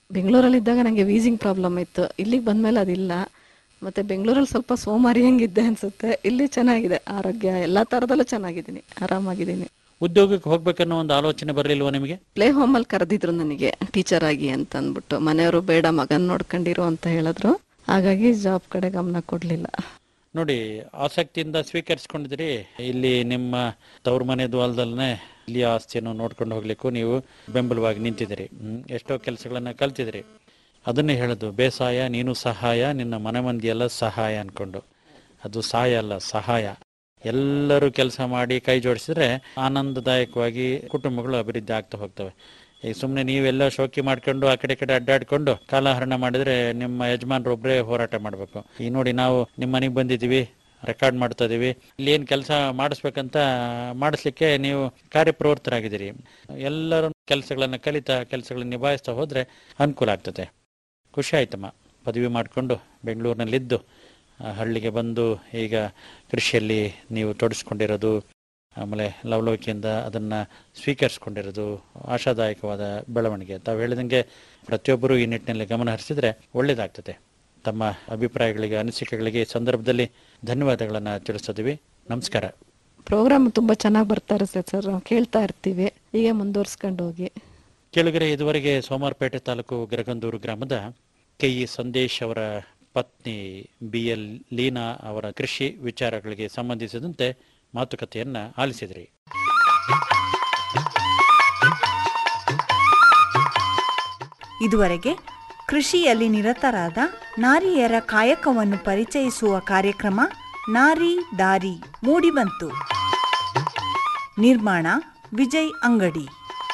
ಬೆಂಗಳೂರಲ್ಲಿ ನನಗೆ ವೀಸಿಂಗ್ ಪ್ರಾಬ್ಲಮ್ ಇತ್ತು ಇಲ್ಲಿಗೆ ಬಂದ್ಮೇಲೆ ಅದಿಲ್ಲ ಮತ್ತೆ ಬೆಂಗಳೂರಲ್ಲಿ ಸ್ವಲ್ಪ ಸೋಮಾರಿ ಹೆಂಗಿದ್ದೆ ಅನ್ಸುತ್ತೆ ಇಲ್ಲಿ ಚೆನ್ನಾಗಿದೆ ಆರೋಗ್ಯ ಎಲ್ಲಾ ತರದಲ್ಲೂ ಚೆನ್ನಾಗಿದ್ದೀನಿ ಆರಾಮಾಗಿದ್ದೀನಿ
ಉದ್ಯೋಗಕ್ಕೆ ಹೋಗ್ಬೇಕನ್ನೋ ಒಂದು ಆಲೋಚನೆ ಬರಲಿಲ್ವಾ ನಿಮಗೆ
ಪ್ಲೇ ಹೋಮಲ್ಲಿ ಕರೆದಿದ್ರು ನನಗೆ ಟೀಚರ್ ಆಗಿ ಅಂತ ಅಂದ್ಬಿಟ್ಟು ಮನೆಯವರು ಬೇಡ ಮಗನ್ ನೋಡ್ಕೊಂಡಿರು ಅಂತ ಹೇಳಿದ್ರು ಹಾಗಾಗಿ ಜಾಬ್ ಕಡೆ ಗಮನ ಕೊಡ್ಲಿಲ್ಲ
ನೋಡಿ ಆಸಕ್ತಿಯಿಂದ ಸ್ವೀಕರಿಸ್ಕೊಂಡಿದ್ರಿ ಇಲ್ಲಿ ನಿಮ್ಮ ತವ್ರ ಮನೆದು ಅಲ್ದಲ್ನೇ ಇಲ್ಲಿ ಆಸ್ತಿಯನ್ನು ನೋಡ್ಕೊಂಡು ಹೋಗ್ಲಿಕ್ಕೂ ನೀವು ಬೆಂಬಲವಾಗಿ ನಿಂತಿದ್ದೀರಿ ಹ್ಮ್. ಎಷ್ಟೋ ಕೆಲಸಗಳನ್ನ ಕಲ್ತಿದ್ರಿ ಅದನ್ನೇ ಹೇಳೋದು ಬೇಸಾಯ ನೀನು ಸಹಾಯ ನಿನ್ನ ಮನೆ ಮಂದಿ ಎಲ್ಲ ಸಹಾಯ ಅನ್ಕೊಂಡು ಅದು ಸಹಾಯ ಅಲ್ಲ ಸಹಾಯ ಎಲ್ಲರೂ ಕೆಲಸ ಮಾಡಿ ಕೈ ಜೋಡಿಸಿದ್ರೆ ಆನಂದದಾಯಕವಾಗಿ ಕುಟುಂಬಗಳು ಅಭಿವೃದ್ಧಿ ಆಗ್ತಾ ಹೋಗ್ತವೆ ಈಗ ಸುಮ್ಮನೆ ನೀವೆಲ್ಲ ಶೋಕಿ ಮಾಡ್ಕೊಂಡು ಆ ಕಡೆ ಈ ಕಡೆ ಅಡ್ಡಾಡ್ಕೊಂಡು ಕಾಲಹರಣ ಮಾಡಿದ್ರೆ ನಿಮ್ಮ ಯಜಮಾನ್ರು ಒಬ್ಬರೇ ಹೋರಾಟ ಮಾಡಬೇಕು ಈಗ ನೋಡಿ ನಾವು ನಿಮ್ಮ ಮನೆಗೆ ಬಂದಿದ್ದೀವಿ ರೆಕಾರ್ಡ್ ಮಾಡ್ತಾ ಇದೀವಿ ಇಲ್ಲಿ ಏನು ಕೆಲಸ ಮಾಡಿಸ್ಬೇಕಂತ ಮಾಡಿಸ್ಲಿಕ್ಕೆ ನೀವು ಕಾರ್ಯಪ್ರವೃತ್ತರಾಗಿದ್ದೀರಿ ಎಲ್ಲರೂ ಕೆಲಸಗಳನ್ನು ಕಲಿತಾ ಕೆಲಸಗಳನ್ನ ನಿಭಾಯಿಸ್ತಾ ಹೋದ್ರೆ ಅನುಕೂಲ ಆಗ್ತದೆ ಖುಷಿ ಆಯ್ತಮ್ಮ ಪದವಿ ಮಾಡಿಕೊಂಡು ಬೆಂಗಳೂರಿನಲ್ಲಿದ್ದು ಆ, ಹಳ್ಳಿಗೆ ಬಂದು ಈಗ ಕೃಷಿಯಲ್ಲಿ ನೀವು ತೊಡಗಿಸ್ಕೊಂಡಿರೋದು ಆಮೇಲೆ ಲವಲವಿಕೆಯಿಂದ ಅದನ್ನು ಸ್ವೀಕರಿಸ್ಕೊಂಡಿರೋದು ಆಶಾದಾಯಕವಾದ ಬೆಳವಣಿಗೆ ತಾವು ಹೇಳಿದಂಗೆ ಪ್ರತಿಯೊಬ್ಬರು ಈ ನಿಟ್ಟಿನಲ್ಲಿ ಗಮನ ಹರಿಸಿದ್ರೆ ಒಳ್ಳೆಯದಾಗ್ತದೆ ತಮ್ಮ ಅಭಿಪ್ರಾಯಗಳಿಗೆ ಅನಿಸಿಕೆಗಳಿಗೆ ಈ ಸಂದರ್ಭದಲ್ಲಿ ಧನ್ಯವಾದಗಳನ್ನು ತಿಳಿಸ್ತಿದ್ದೀವಿ ನಮಸ್ಕಾರ
ಪ್ರೋಗ್ರಾಮ್ ತುಂಬಾ ಚೆನ್ನಾಗಿ ಬರ್ತಾ ಇರುತ್ತೆ ಸರ್ ನಾವು ಕೇಳ್ತಾ ಇರ್ತೀವಿ ಹೀಗೆ ಮುಂದುವರ್ಸ್ಕೊಂಡು ಹೋಗಿ
ಕೆಳಗರೆ ಇದುವರೆಗೆ ಸೋಮಾರ್ಪೇಟೆ ತಾಲೂಕು ಗರಗಂದೂರು ಗ್ರಾಮದ ಕೆ ಇ ಸಂದೇಶ್ ಅವರ ಪತ್ನಿ ಬಿ ಎಲ್ ಲೀನಾ ಅವರ ಕೃಷಿ ವಿಚಾರಗಳಿಗೆ ಸಂಬಂಧಿಸಿದಂತೆ ಮಾತುಕತೆಯನ್ನ ಆಲಿಸಿದ್ರಿ
ಇದುವರೆಗೆ ಕೃಷಿಯಲ್ಲಿ ನಿರತರಾದ ನಾರಿಯರ ಕಾಯಕವನ್ನು ಪರಿಚಯಿಸುವ ಕಾರ್ಯಕ್ರಮ ನಾರಿ ದಾರಿ ಮೂಡಿಬಂತು ನಿರ್ಮಾಣ ವಿಜಯ್ ಅಂಗಡಿ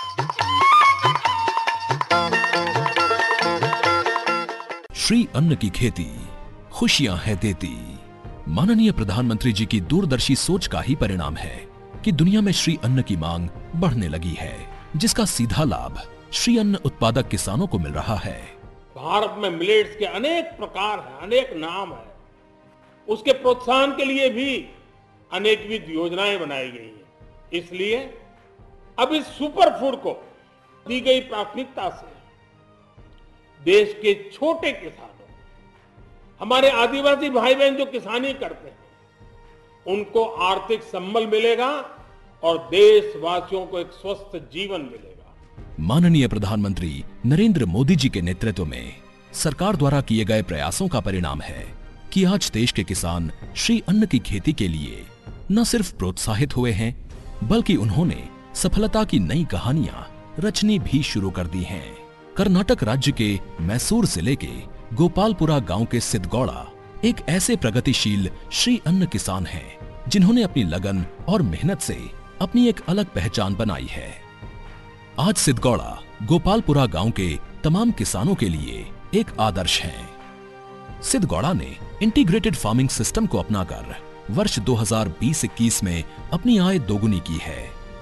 श्री अन्न की खेती खुशियां है देती माननीय प्रधानमंत्री जी की दूरदर्शी सोच का ही परिणाम है कि दुनिया में श्री अन्न की मांग बढ़ने लगी है जिसका सीधा लाभ श्री अन्न उत्पादक किसानों को मिल रहा है
भारत में मिलेट्स के अनेक प्रकार हैं अनेक नाम है उसके प्रोत्साहन के लिए भी अनेकविध योजनाएं बनाई गई हैं इसलिए अब इस सुपर फूड को दी गई प्राथमिकता से देश के छोटे किसानों हमारे आदिवासी भाई बहन जो किसानी करते हैं उनको आर्थिक संबल मिलेगा और देशवासियों को एक स्वस्थ जीवन मिलेगा
माननीय प्रधानमंत्री नरेंद्र मोदी जी के नेतृत्व में सरकार द्वारा किए गए प्रयासों का परिणाम है कि आज देश के किसान श्री अन्न की खेती के लिए न सिर्फ प्रोत्साहित हुए हैं बल्कि उन्होंने सफलता की नई कहानियां रचनी भी शुरू कर दी हैं कर्नाटक राज्य के मैसूर जिले के गोपालपुरा गांव के सिद्धगौड़ा एक ऐसे प्रगतिशील श्री अन्न किसान हैं जिन्होंने अपनी लगन और मेहनत से अपनी एक अलग पहचान बनाई है आज सिद्धगौड़ा गोपालपुरा गांव के तमाम किसानों के लिए एक आदर्श है सिद्धगौड़ा ने इंटीग्रेटेड फार्मिंग सिस्टम को अपनाकर वर्ष 2020-21 में अपनी आय दोगुनी की है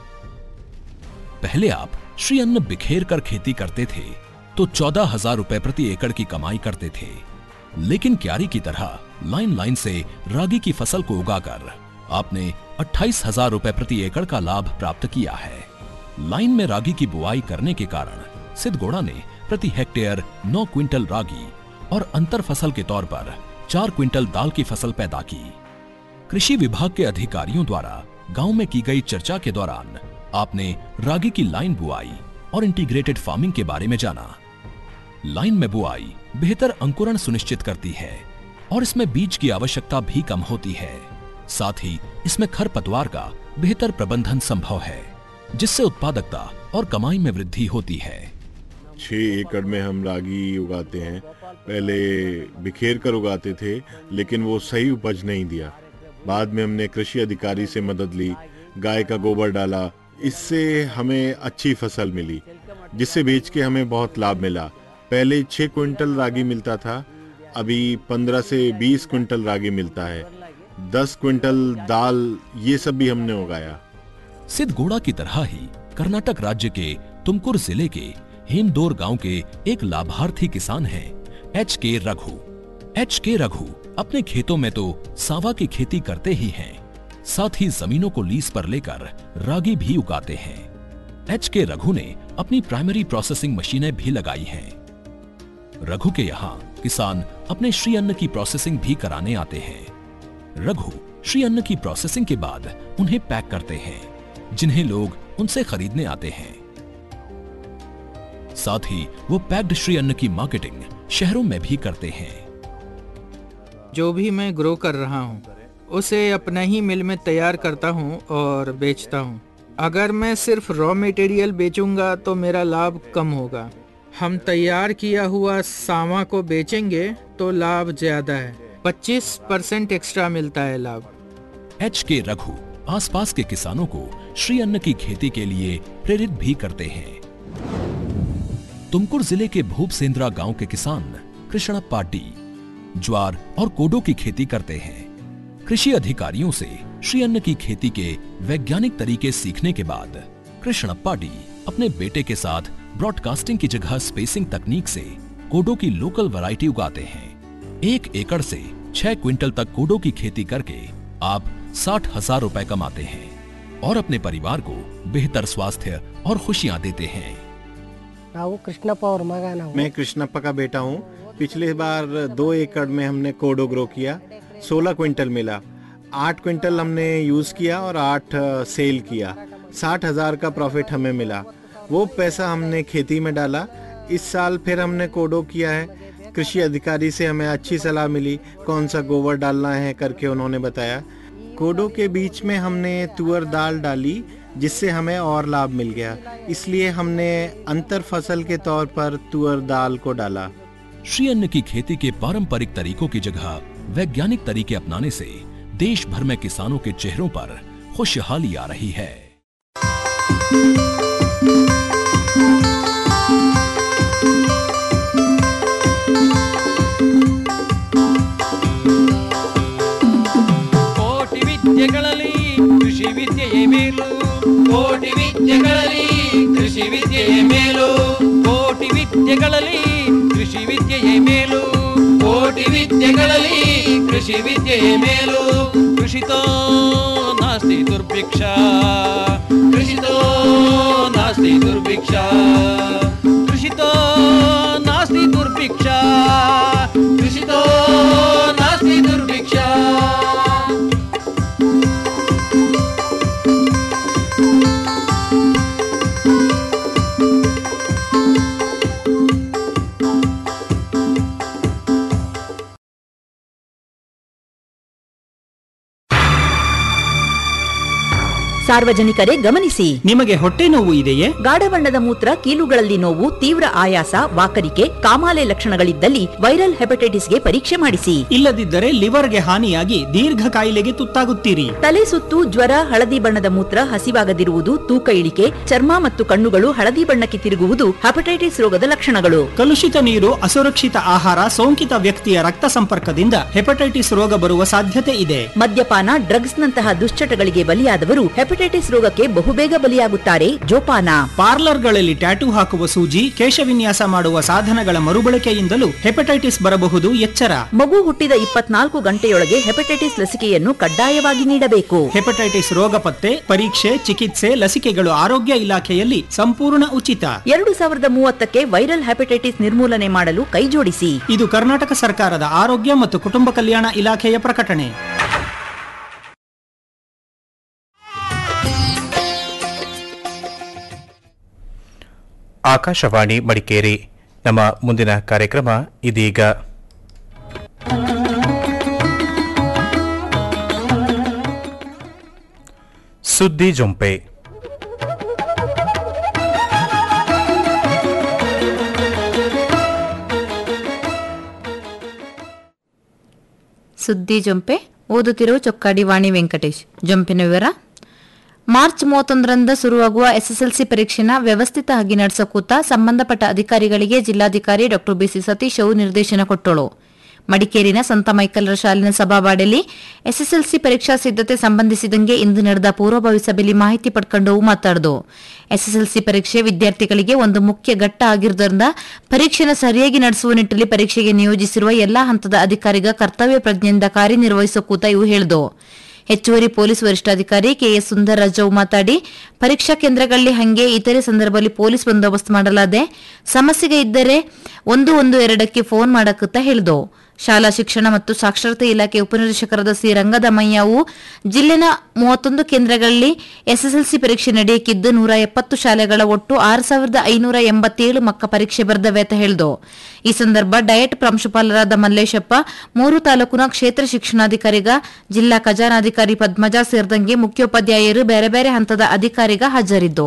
पहले आप श्री अन्न बिखेर कर खेती करते थे तो चौदह हजार रुपए प्रति एकड़ की कमाई करते थे लेकिन क्यारी की तरह लाइन लाइन से रागी की फसल को उगाकर आपने अट्ठाईस हजार रुपए प्रति एकड़ का लाभ प्राप्त किया है लाइन में रागी की बुआई करने के कारण सिद्धगोड़ा ने प्रति हेक्टेयर 9 क्विंटल रागी और अंतर फसल के तौर पर 4 क्विंटल दाल की फसल पैदा की कृषि विभाग के अधिकारियों द्वारा गांव में की गई चर्चा के दौरान आपने रागी की लाइन बुआई और इंटीग्रेटेड फार्मिंग के बारे में जाना लाइन में बुआई बेहतर अंकुरण सुनिश्चित करती है और इसमें बीज की आवश्यकता भी कम होती है साथ ही इसमें खरपतवार का बेहतर प्रबंधन संभव है जिससे उत्पादकता और कमाई में वृद्धि होती है
छः एकड़ में हम रागी उगाते हैं पहले बिखेर कर उगाते थे लेकिन वो सही उपज नहीं दिया बाद में हमने कृषि अधिकारी से मदद ली गाय का गोबर डाला इससे हमें अच्छी फसल मिली जिससे बेच के हमें बहुत लाभ मिला पहले छः क्विंटल रागी मिलता था अभी पंद्रह से बीस क्विंटल रागी मिलता है दस क्विंटल दाल ये सब भी हमने उगाया
सिद्धगोड़ा की तरह ही कर्नाटक राज्य के तुमकुर जिले के हेमदोर गांव के एक लाभार्थी किसान हैं एच के रघु एच के रघु अपने खेतों में तो सावा की खेती करते ही हैं साथ ही जमीनों को लीज पर लेकर रागी भी उगाते हैं एच के रघु ने अपनी प्राइमरी प्रोसेसिंग मशीनें भी लगाई हैं रघु के यहाँ किसान अपने श्री अन्न की प्रोसेसिंग भी कराने आते हैं रघु श्री अन्न की प्रोसेसिंग के बाद उन्हें पैक करते हैं जिन्हें लोग उनसे खरीदने आते हैं साथ ही वो पैक्ड श्री अन्न की मार्केटिंग शहरों में भी करते हैं
जो भी मैं ग्रो कर रहा हूँ उसे अपना ही मिल में तैयार करता हूँ और बेचता हूँ अगर मैं सिर्फ रॉ मटेरियल बेचूंगा तो मेरा लाभ कम होगा हम तैयार किया हुआ सामा को बेचेंगे तो लाभ ज्यादा है 25 परसेंट एक्स्ट्रा मिलता है लाभ
एच के रघु आसपास के किसानों को श्री अन्न की खेती के लिए प्रेरित भी करते हैं तुमकुर जिले के भूप सेंद्रा गांव के किसान कृष्णप्पा डी ज्वार और कोडो की खेती करते हैं कृषि अधिकारियों से श्री अन्न की खेती के वैज्ञानिक तरीके सीखने के बाद कृष्णप्पा डी अपने बेटे के साथ ब्रॉडकास्टिंग की जगह स्पेसिंग तकनीक से कोडो की लोकल वैरायटी उगाते हैं एक एकड़ से छह क्विंटल तक कोडो की खेती करके आप साठ हजार रुपए कमाते हैं और अपने परिवार को बेहतर स्वास्थ्य और खुशियां देते हैं
ನಾವು ಕೃಷ್ಣಪ್ಪ ಅವ್ರ ಮಗ ನಾವು
मैं कृष्णप्पा का बेटा हूँ पिछले बार दो एकड़ में हमने कोडो ग्रो किया सोलह क्विंटल मिला आठ क्विंटल हमने यूज़ किया और आठ अ, सेल किया साठ हजार का प्रॉफिट हमें मिला वो पैसा हमने खेती में डाला इस साल फिर हमने कोडो किया है कृषि अधिकारी से हमें अच्छी सलाह मिली कौन सा गोबर डालना है करके उन्होंने बताया कोडो के बीच में हमने तुअर दाल डाली जिससे हमें और लाभ मिल गया इसलिए हमने अंतर फसल के तौर पर तुअर दाल को डाला
श्री अन्न की खेती के पारंपरिक तरीकों की जगह वैज्ञानिक तरीके अपनाने से देश भर में किसानों के चेहरों पर खुशहाली आ रही है
ಕೋಟಿ ವಿದ್ಯೆಗಳಲ್ಲಿ ಕೃಷಿ ವಿದ್ಯೆಯೇ ಮೇಲು
ಕೋಟಿ ವಿದ್ಯೆಗಳಲ್ಲಿ ಕೃಷಿ ವಿದ್ಯೆಯೇ ಮೇಲು
ಕೋಟಿ ವಿದ್ಯೆಗಳಲ್ಲಿ ಕೃಷಿ ವಿದ್ಯೆಯೇ ಮೇಲು
ಕೋಟಿ ವಿದ್ಯೆಗಳಲ್ಲಿ ಕೃಷಿ ವಿದ್ಯೆಯೇ ಮೇಲು
ಕೃಷಿತೋ ನಾಸ್ತಿ ದುರ್ಭಿಕ್ಷ
ಕೃಷಿತೋ ನಾಸ್ತಿ ದುರ್ಭಿಕ್ಷ
ಕೃಷಿತೋ ನಾಸ್ತಿ ದುರ್ಭಿಕ್ಷ
ಕೃಷಿತೋ ನಾಸ್ತಿ ದುರ್ಭಿಕ್ಷ
ಸಾರ್ವಜನಿಕರೇ ಗಮನಿಸಿ
ನಿಮಗೆ ಹೊಟ್ಟೆ ನೋವು ಇದೆಯೇ
ಗಾಢ ಬಣ್ಣದ ಮೂತ್ರ ಕೀಲುಗಳಲ್ಲಿ ನೋವು ತೀವ್ರ ಆಯಾಸ ವಾಕರಿಕೆ ಕಾಮಾಲೆ ಲಕ್ಷಣಗಳಿದ್ದಲ್ಲಿ ವೈರಲ್ ಹೆಪಟೈಟಿಸ್ಗೆ ಪರೀಕ್ಷೆ ಮಾಡಿಸಿ
ಇಲ್ಲದಿದ್ದರೆ ಲಿವರ್ಗೆ ಹಾನಿಯಾಗಿ ದೀರ್ಘ ಕಾಯಿಲೆಗೆ ತುತ್ತಾಗುತ್ತೀರಿ
ತಲೆ ಸುತ್ತು ಜ್ವರ ಹಳದಿ ಬಣ್ಣದ ಮೂತ್ರ ಹಸಿವಾಗದಿರುವುದು ತೂಕ ಇಳಿಕೆ ಚರ್ಮ ಮತ್ತು ಕಣ್ಣುಗಳು ಹಳದಿ ಬಣ್ಣಕ್ಕೆ ತಿರುಗುವುದು ಹೆಪಟೈಟಿಸ್ ರೋಗದ ಲಕ್ಷಣಗಳು
ಕಲುಷಿತ ನೀರು ಅಸುರಕ್ಷಿತ ಆಹಾರ ಸೋಂಕಿತ ವ್ಯಕ್ತಿಯ ರಕ್ತ ಸಂಪರ್ಕದಿಂದ ಹೆಪಟೈಟಿಸ್ ರೋಗ ಬರುವ ಸಾಧ್ಯತೆ ಇದೆ
ಮದ್ಯಪಾನ ಡ್ರಗ್ಸ್ ನಂತಹ ದುಶ್ಚಟಗಳಿಗೆ ಬಲಿಯಾದವರು ಹೆಪಟೈಟಿಸ್ ರೋಗಕ್ಕೆ ಬಹುಬೇಗ ಬಲಿಯಾಗುತ್ತಾರೆ ಜೋಪಾನ
ಪಾರ್ಲರ್ಗಳಲ್ಲಿ ಟ್ಯಾಟೂ ಹಾಕುವ ಸೂಜಿ ಕೇಶವಿನ್ಯಾಸ ಮಾಡುವ ಸಾಧನಗಳ ಮರುಬಳಕೆಯಿಂದಲೂ ಹೆಪಟೈಟಿಸ್ ಬರಬಹುದು ಎಚ್ಚರ
ಮಗು ಹುಟ್ಟಿದ ಇಪ್ಪತ್ನಾಲ್ಕು ಗಂಟೆಯೊಳಗೆ ಹೆಪಟೈಟಿಸ್ ಲಸಿಕೆಯನ್ನು ಕಡ್ಡಾಯವಾಗಿ ನೀಡಬೇಕು
ಹೆಪಟೈಟಿಸ್ ರೋಗ ಪತ್ತೆ ಪರೀಕ್ಷೆ ಚಿಕಿತ್ಸೆ ಲಸಿಕೆಗಳು ಆರೋಗ್ಯ ಇಲಾಖೆಯಲ್ಲಿ ಸಂಪೂರ್ಣ ಉಚಿತ
ಎರಡು ಸಾವಿರದ ಮೂವತ್ತಕ್ಕೆ ವೈರಲ್ ಹೆಪಟೈಟಿಸ್ ನಿರ್ಮೂಲನೆ ಮಾಡಲು ಕೈಜೋಡಿಸಿ
ಇದು ಕರ್ನಾಟಕ ಸರ್ಕಾರದ ಆರೋಗ್ಯ ಮತ್ತು ಕುಟುಂಬ ಕಲ್ಯಾಣ ಇಲಾಖೆಯ ಪ್ರಕಟಣೆ
ಆಕಾಶವಾಣಿ ಮಡಿಕೇರಿ ನಮ್ಮ ಮುಂದಿನ ಕಾರ್ಯಕ್ರಮ ಇದೀಗ ಸುದ್ದಿ ಜೊಂಪೆ
ಸುದ್ದಿ ಜೊಂಪೆ ಓದುತ್ತಿರುವ ಚೊಕ್ಕಾಡಿ ವಾಣಿ ವೆಂಕಟೇಶ್ ಜೊಂಪಿನ ವಿವರ ಮಾರ್ಚ್ ಮೂವತ್ತೊಂದರಂದು ಶುರುವಾಗುವ ಎಸ್ಎಸ್ಎಲ್ಸಿ ಪರೀಕ್ಷೆನ ವ್ಯವಸ್ಥಿತವಾಗಿ ನಡೆಸಕೂತ ಸಂಬಂಧಪಟ್ಟ ಅಧಿಕಾರಿಗಳಿಗೆ ಜಿಲ್ಲಾಧಿಕಾರಿ ಡಾ ಬಿಸಿ ಸತೀಶ್ ಅವು ನಿರ್ದೇಶನ ಕೊಟ್ಟಳು ಮಡಿಕೇರಿನ ಸಂತ ಮೈಕಲರ ಶಾಲಿನ ಸಭಾವಾಡಿಯಲ್ಲಿ ಎಸ್ಎಸ್ಎಲ್ಸಿ ಪರೀಕ್ಷಾ ಸಿದ್ಧತೆ ಸಂಬಂಧಿಸಿದಂಗೆ ಇಂದು ನಡೆದ ಪೂರ್ವಭಾವಿ ಸಭೆಯಲ್ಲಿ ಮಾಹಿತಿ ಪಡ್ಕೊಂಡು ಅವು ಮಾತಾಡಿದು ಎಸ್ಎಸ್ಎಲ್ಸಿ ಪರೀಕ್ಷೆ ವಿದ್ಯಾರ್ಥಿಗಳಿಗೆ ಒಂದು ಮುಖ್ಯ ಘಟ್ಟ ಆಗಿರುವುದರಿಂದ ಪರೀಕ್ಷೆನ ಸರಿಯಾಗಿ ನಡೆಸುವ ನಿಟ್ಟಿನಲ್ಲಿ ಪರೀಕ್ಷೆಗೆ ನಿಯೋಜಿಸಿರುವ ಎಲ್ಲಾ ಹಂತದ ಅಧಿಕಾರಿಗ ಕರ್ತವ್ಯ ಪ್ರಜ್ಞೆಯಿಂದ ಕಾರ್ಯನಿರ್ವಹಿಸಕೂತ ಇವು ಹೇಳಿದು ಹೆಚ್ಚುವರಿ ಪೊಲೀಸ್ ವರಿಷ್ಠಾಧಿಕಾರಿ ಕೆಎಸ್ ಸುಂದರರಾಜವು ಮಾತಾಡಿ ಪರೀಕ್ಷಾ ಕೇಂದ್ರಗಳಲ್ಲಿ ಹಂಗೆ ಇತರೆ ಸಂದರ್ಭದಲ್ಲಿ ಪೊಲೀಸ್ ಬಂದೋಬಸ್ತ್ ಮಾಡಲಾದೆ ಸಮಸ್ಯೆಗೆ ಇದ್ದರೆ ಒಂದು ಒಂದು ಎರಡಕ್ಕೆ ಫೋನ್ ಮಾಡಕ್ಕಂತ ಹೇಳ್ದು ಶಾಲಾ ಶಿಕ್ಷಣ ಮತ್ತು ಸಾಕ್ಷರತೆ ಇಲಾಖೆ ಉಪನಿರೀಕ್ಷಕರಾದ ಸಿ ರಂಗದಮಯ್ಯವು ಜಿಲ್ಲೆನ ಮೂವತ್ತೊಂದು ಕೇಂದ್ರಗಳಲ್ಲಿ ಎಸ್ಎಸ್ಎಲ್ಸಿ ಪರೀಕ್ಷೆ ನಡೆಯಕ್ಕಿದ್ದು ನೂರ ಎಪ್ಪತ್ತು ಶಾಲೆಗಳ ಒಟ್ಟು ಆರು ಸಾವಿರದ ಐನೂರ ಎಂಬತ್ತೇಳು ಮಕ್ಕ ಪರೀಕ್ಷೆ ಬರೆದವೆ ಅಂತ ಹೇಳ್ದು ಈ ಸಂದರ್ಭ ಡಯಟ್ ಪ್ರಾಂಶುಪಾಲರಾದ ಮಲ್ಲೇಶಪ್ಪ ಮೂರು ತಾಲೂಕಿನ ಕ್ಷೇತ್ರ ಶಿಕ್ಷಣಾಧಿಕಾರಿಗ ಜಿಲ್ಲಾ ಖಜಾನಾಧಿಕಾರಿ ಪದ್ಮಜಾ ಸೇರಿದಂಗೆ ಮುಖ್ಯೋಪಾಧ್ಯಾಯರು ಬೇರೆ ಬೇರೆ ಹಂತದ ಅಧಿಕಾರಿಗ ಹಾಜರಿದ್ದು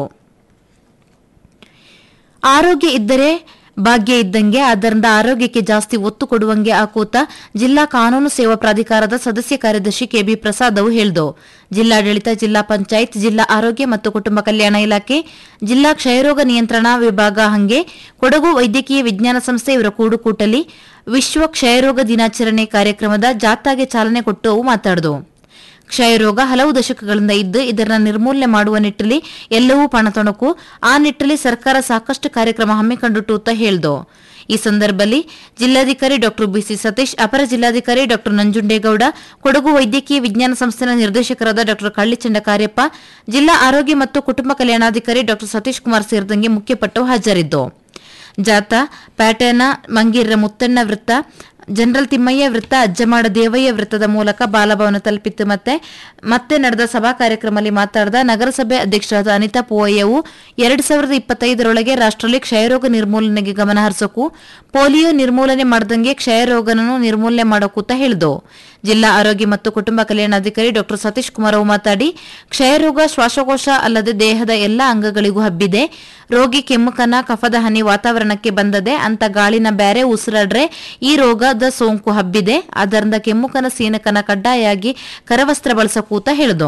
ಆರೋಗ್ಯ ಇದ್ದರೆ ಭಾಗ್ಯ ಇದ್ದಂಗೆ ಅದರಿಂದ ಆರೋಗ್ಯಕ್ಕೆ ಜಾಸ್ತಿ ಒತ್ತು ಕೊಡುವಂಗೆ ಆಕೂತ ಜಿಲ್ಲಾ ಕಾನೂನು ಸೇವಾ ಪ್ರಾಧಿಕಾರದ ಸದಸ್ಯ ಕಾರ್ಯದರ್ಶಿ ಕೆಬಿ ಪ್ರಸಾದವು ಹೇಳ್ದು ಜಿಲ್ಲಾಡಳಿತ ಜಿಲ್ಲಾ ಪಂಚಾಯತ್ ಜಿಲ್ಲಾ ಆರೋಗ್ಯ ಮತ್ತು ಕುಟುಂಬ ಕಲ್ಯಾಣ ಇಲಾಖೆ ಜಿಲ್ಲಾ ಕ್ಷಯರೋಗ ನಿಯಂತ್ರಣ ವಿಭಾಗ ಹಂಗೆ ಕೊಡಗು ವೈದ್ಯಕೀಯ ವಿಜ್ಞಾನ ಸಂಸ್ಥೆ ಇವರ ಕೂಡುಕೂಟಲಿ ವಿಶ್ವ ಕ್ಷಯರೋಗ ದಿನಾಚರಣೆ ಕಾರ್ಯಕ್ರಮದ ಜಾಥಾಗೆ ಚಾಲನೆ ಕೊಟ್ಟು ಅವು ಮಾತಾಡಿದು ಕ್ಷಯರೋಗ ಹಲವು ದಶಕಗಳಿಂದ ಇದ್ದು ಇದರ ನಿರ್ಮೂಲನೆ ಮಾಡುವ ನಿಟ್ಟಿನಲ್ಲಿ ಎಲ್ಲವೂ ಪಣತೊಣಕು ಆ ನಿಟ್ಟಿನಲ್ಲಿ ಸರ್ಕಾರ ಸಾಕಷ್ಟು ಕಾರ್ಯಕ್ರಮ ಹಮ್ಮಿಕೊಂಡಿಟ್ಟು ಅಂತ ಹೇಳ್ದು ಈ ಸಂದರ್ಭದಲ್ಲಿ ಜಿಲ್ಲಾಧಿಕಾರಿ ಡಾ ಬಿಸಿ ಸತೀಶ್ ಅಪರ ಜಿಲ್ಲಾಧಿಕಾರಿ ಡಾ ನಂಜುಂಡೇಗೌಡ ಕೊಡಗು ವೈದ್ಯಕೀಯ ವಿಜ್ಞಾನ ಸಂಸ್ಥೆನ ನಿರ್ದೇಶಕರಾದ ಡಾ ಕಳ್ಳಿಚಂಡ ಕಾರ್ಯಪ್ಪ ಜಿಲ್ಲಾ ಆರೋಗ್ಯ ಮತ್ತು ಕುಟುಂಬ ಕಲ್ಯಾಣಾಧಿಕಾರಿ ಡಾ ಸತೀಶ್ ಕುಮಾರ್ ಸೇರಿದಂಗೆ ಮುಖ್ಯಪಟ್ಟು ಹಾಜರಿದ್ದು ಜಾಥಾ ಪ್ಯಾಟರ್ನ ಮಂಗೀರ್ರ ಮುತ್ತಣ್ಣ ವೃತ್ತ ಜನರಲ್ ತಿಮ್ಮಯ್ಯ ವೃತ್ತ ಅಜ್ಜಮಾಡ ದೇವಯ್ಯ ವೃತ್ತದ ಮೂಲಕ ಬಾಲಭವನ ತಲುಪಿತ್ತು ಮತ್ತೆ ಮತ್ತೆ ನಡೆದ ಸಭಾ ಕಾರ್ಯಕ್ರಮದಲ್ಲಿ ಮಾತನಾಡಿದ ನಗರಸಭೆ ಅಧ್ಯಕ್ಷರಾದ ಅನಿತಾ ಪೂವಯ್ಯವು ಎರಡ್ ಸಾವಿರದ ಇಪ್ಪತ್ತೈದರೊಳಗೆ ರಾಷ್ಟ್ರದಲ್ಲಿ ಕ್ಷಯರೋಗ ನಿರ್ಮೂಲನೆಗೆ ಗಮನ ಹರಿಸೋಕು ಪೋಲಿಯೋ ನಿರ್ಮೂಲನೆ ಮಾಡದಂಗೆ ಕ್ಷಯರೋಗನನ್ನು ನಿರ್ಮೂಲನೆ ಮಾಡೋಕೂತ ಹೇಳಿದು ಜಿಲ್ಲಾ ಆರೋಗ್ಯ ಮತ್ತು ಕುಟುಂಬ ಕಲ್ಯಾಣಾಧಿಕಾರಿ ಡಾ ಸತೀಶ್ ಕುಮಾರ್ ಅವು ಮಾತಾಡಿ ಕ್ಷಯರೋಗ ಶ್ವಾಸಕೋಶ ಅಲ್ಲದೆ ದೇಹದ ಎಲ್ಲಾ ಅಂಗಗಳಿಗೂ ಹಬ್ಬಿದೆ ರೋಗಿ ಕೆಮ್ಮುಕನ ಕಫದ ಹನಿ ವಾತಾವರಣಕ್ಕೆ ಬಂದದೆ ಅಂತ ಗಾಳಿನ ಬ್ಯಾರೆ ಉಸಿರಾಡ್ರೆ ಈ ರೋಗದ ಸೋಂಕು ಹಬ್ಬಿದೆ ಅದರಿಂದ ಕೆಮ್ಮುಕನ ಸೀನಕನ ಕಡ್ಡಾಯಾಗಿ ಕರವಸ್ತ್ರ ಬಳಸಕೂತ ಹೇಳಿದು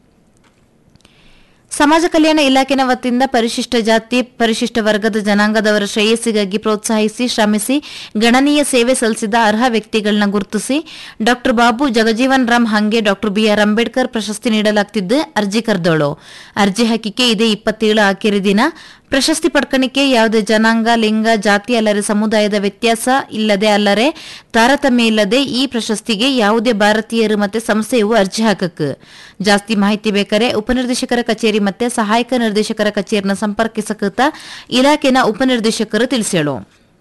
ಸಮಾಜ ಕಲ್ಯಾಣ ಇಲಾಖೆನ ವತಿಯಿಂದ ಪರಿಶಿಷ್ಟ ಜಾತಿ ಪರಿಶಿಷ್ಟ ವರ್ಗದ ಜನಾಂಗದವರ ಶ್ರೇಯಸ್ಸಿಗಾಗಿ ಪ್ರೋತ್ಸಾಹಿಸಿ ಶ್ರಮಿಸಿ ಗಣನೀಯ ಸೇವೆ ಸಲ್ಲಿಸಿದ ಅರ್ಹ ವ್ಯಕ್ತಿಗಳನ್ನ ಗುರುತಿಸಿ ಡಾ ಬಾಬು ಜಗಜೀವನ್ ರಾಮ್ ಹಂಗೆ ಡಾ ಬಿಆರ್ ಅಂಬೇಡ್ಕರ್ ಪ್ರಶಸ್ತಿ ನೀಡಲಾಗ್ತಿದ್ದು ಅರ್ಜಿ ಕರೆದೋಳು ಅರ್ಜಿ ಹಾಕಿಕೆ ಇದೇ ಇಪ್ಪತ್ತೇಳು ಆಖರಿ ದಿನ ಪ್ರಶಸ್ತಿ ಪಡ್ಕಣಿಕೆ ಯಾವುದೇ ಜನಾಂಗ ಲಿಂಗ ಜಾತಿ ಅಲ್ಲರೆ ಸಮುದಾಯದ ವ್ಯತ್ಯಾಸ ಇಲ್ಲದೆ ಅಲ್ಲರೆ ತಾರತಮ್ಯ ಇಲ್ಲದೆ ಈ ಪ್ರಶಸ್ತಿಗೆ ಯಾವುದೇ ಭಾರತೀಯರು ಮತ್ತೆ ಸಂಸ್ಥೆಯು ಅರ್ಜಿ ಹಾಕಕ್ ಜಾಸ್ತಿ ಮಾಹಿತಿ ಬೇಕಾರೆ ಉಪನಿರ್ದೇಶಕರ ಕಚೇರಿ ಮತ್ತೆ ಸಹಾಯಕ ನಿರ್ದೇಶಕರ ಕಚೇರಿನ ಸಂಪರ್ಕಿಸಕತ್ತ ಇಲಾಖೆನ ಉಪನಿರ್ದೇಶಕರು ತಿಳಿಸೇಳು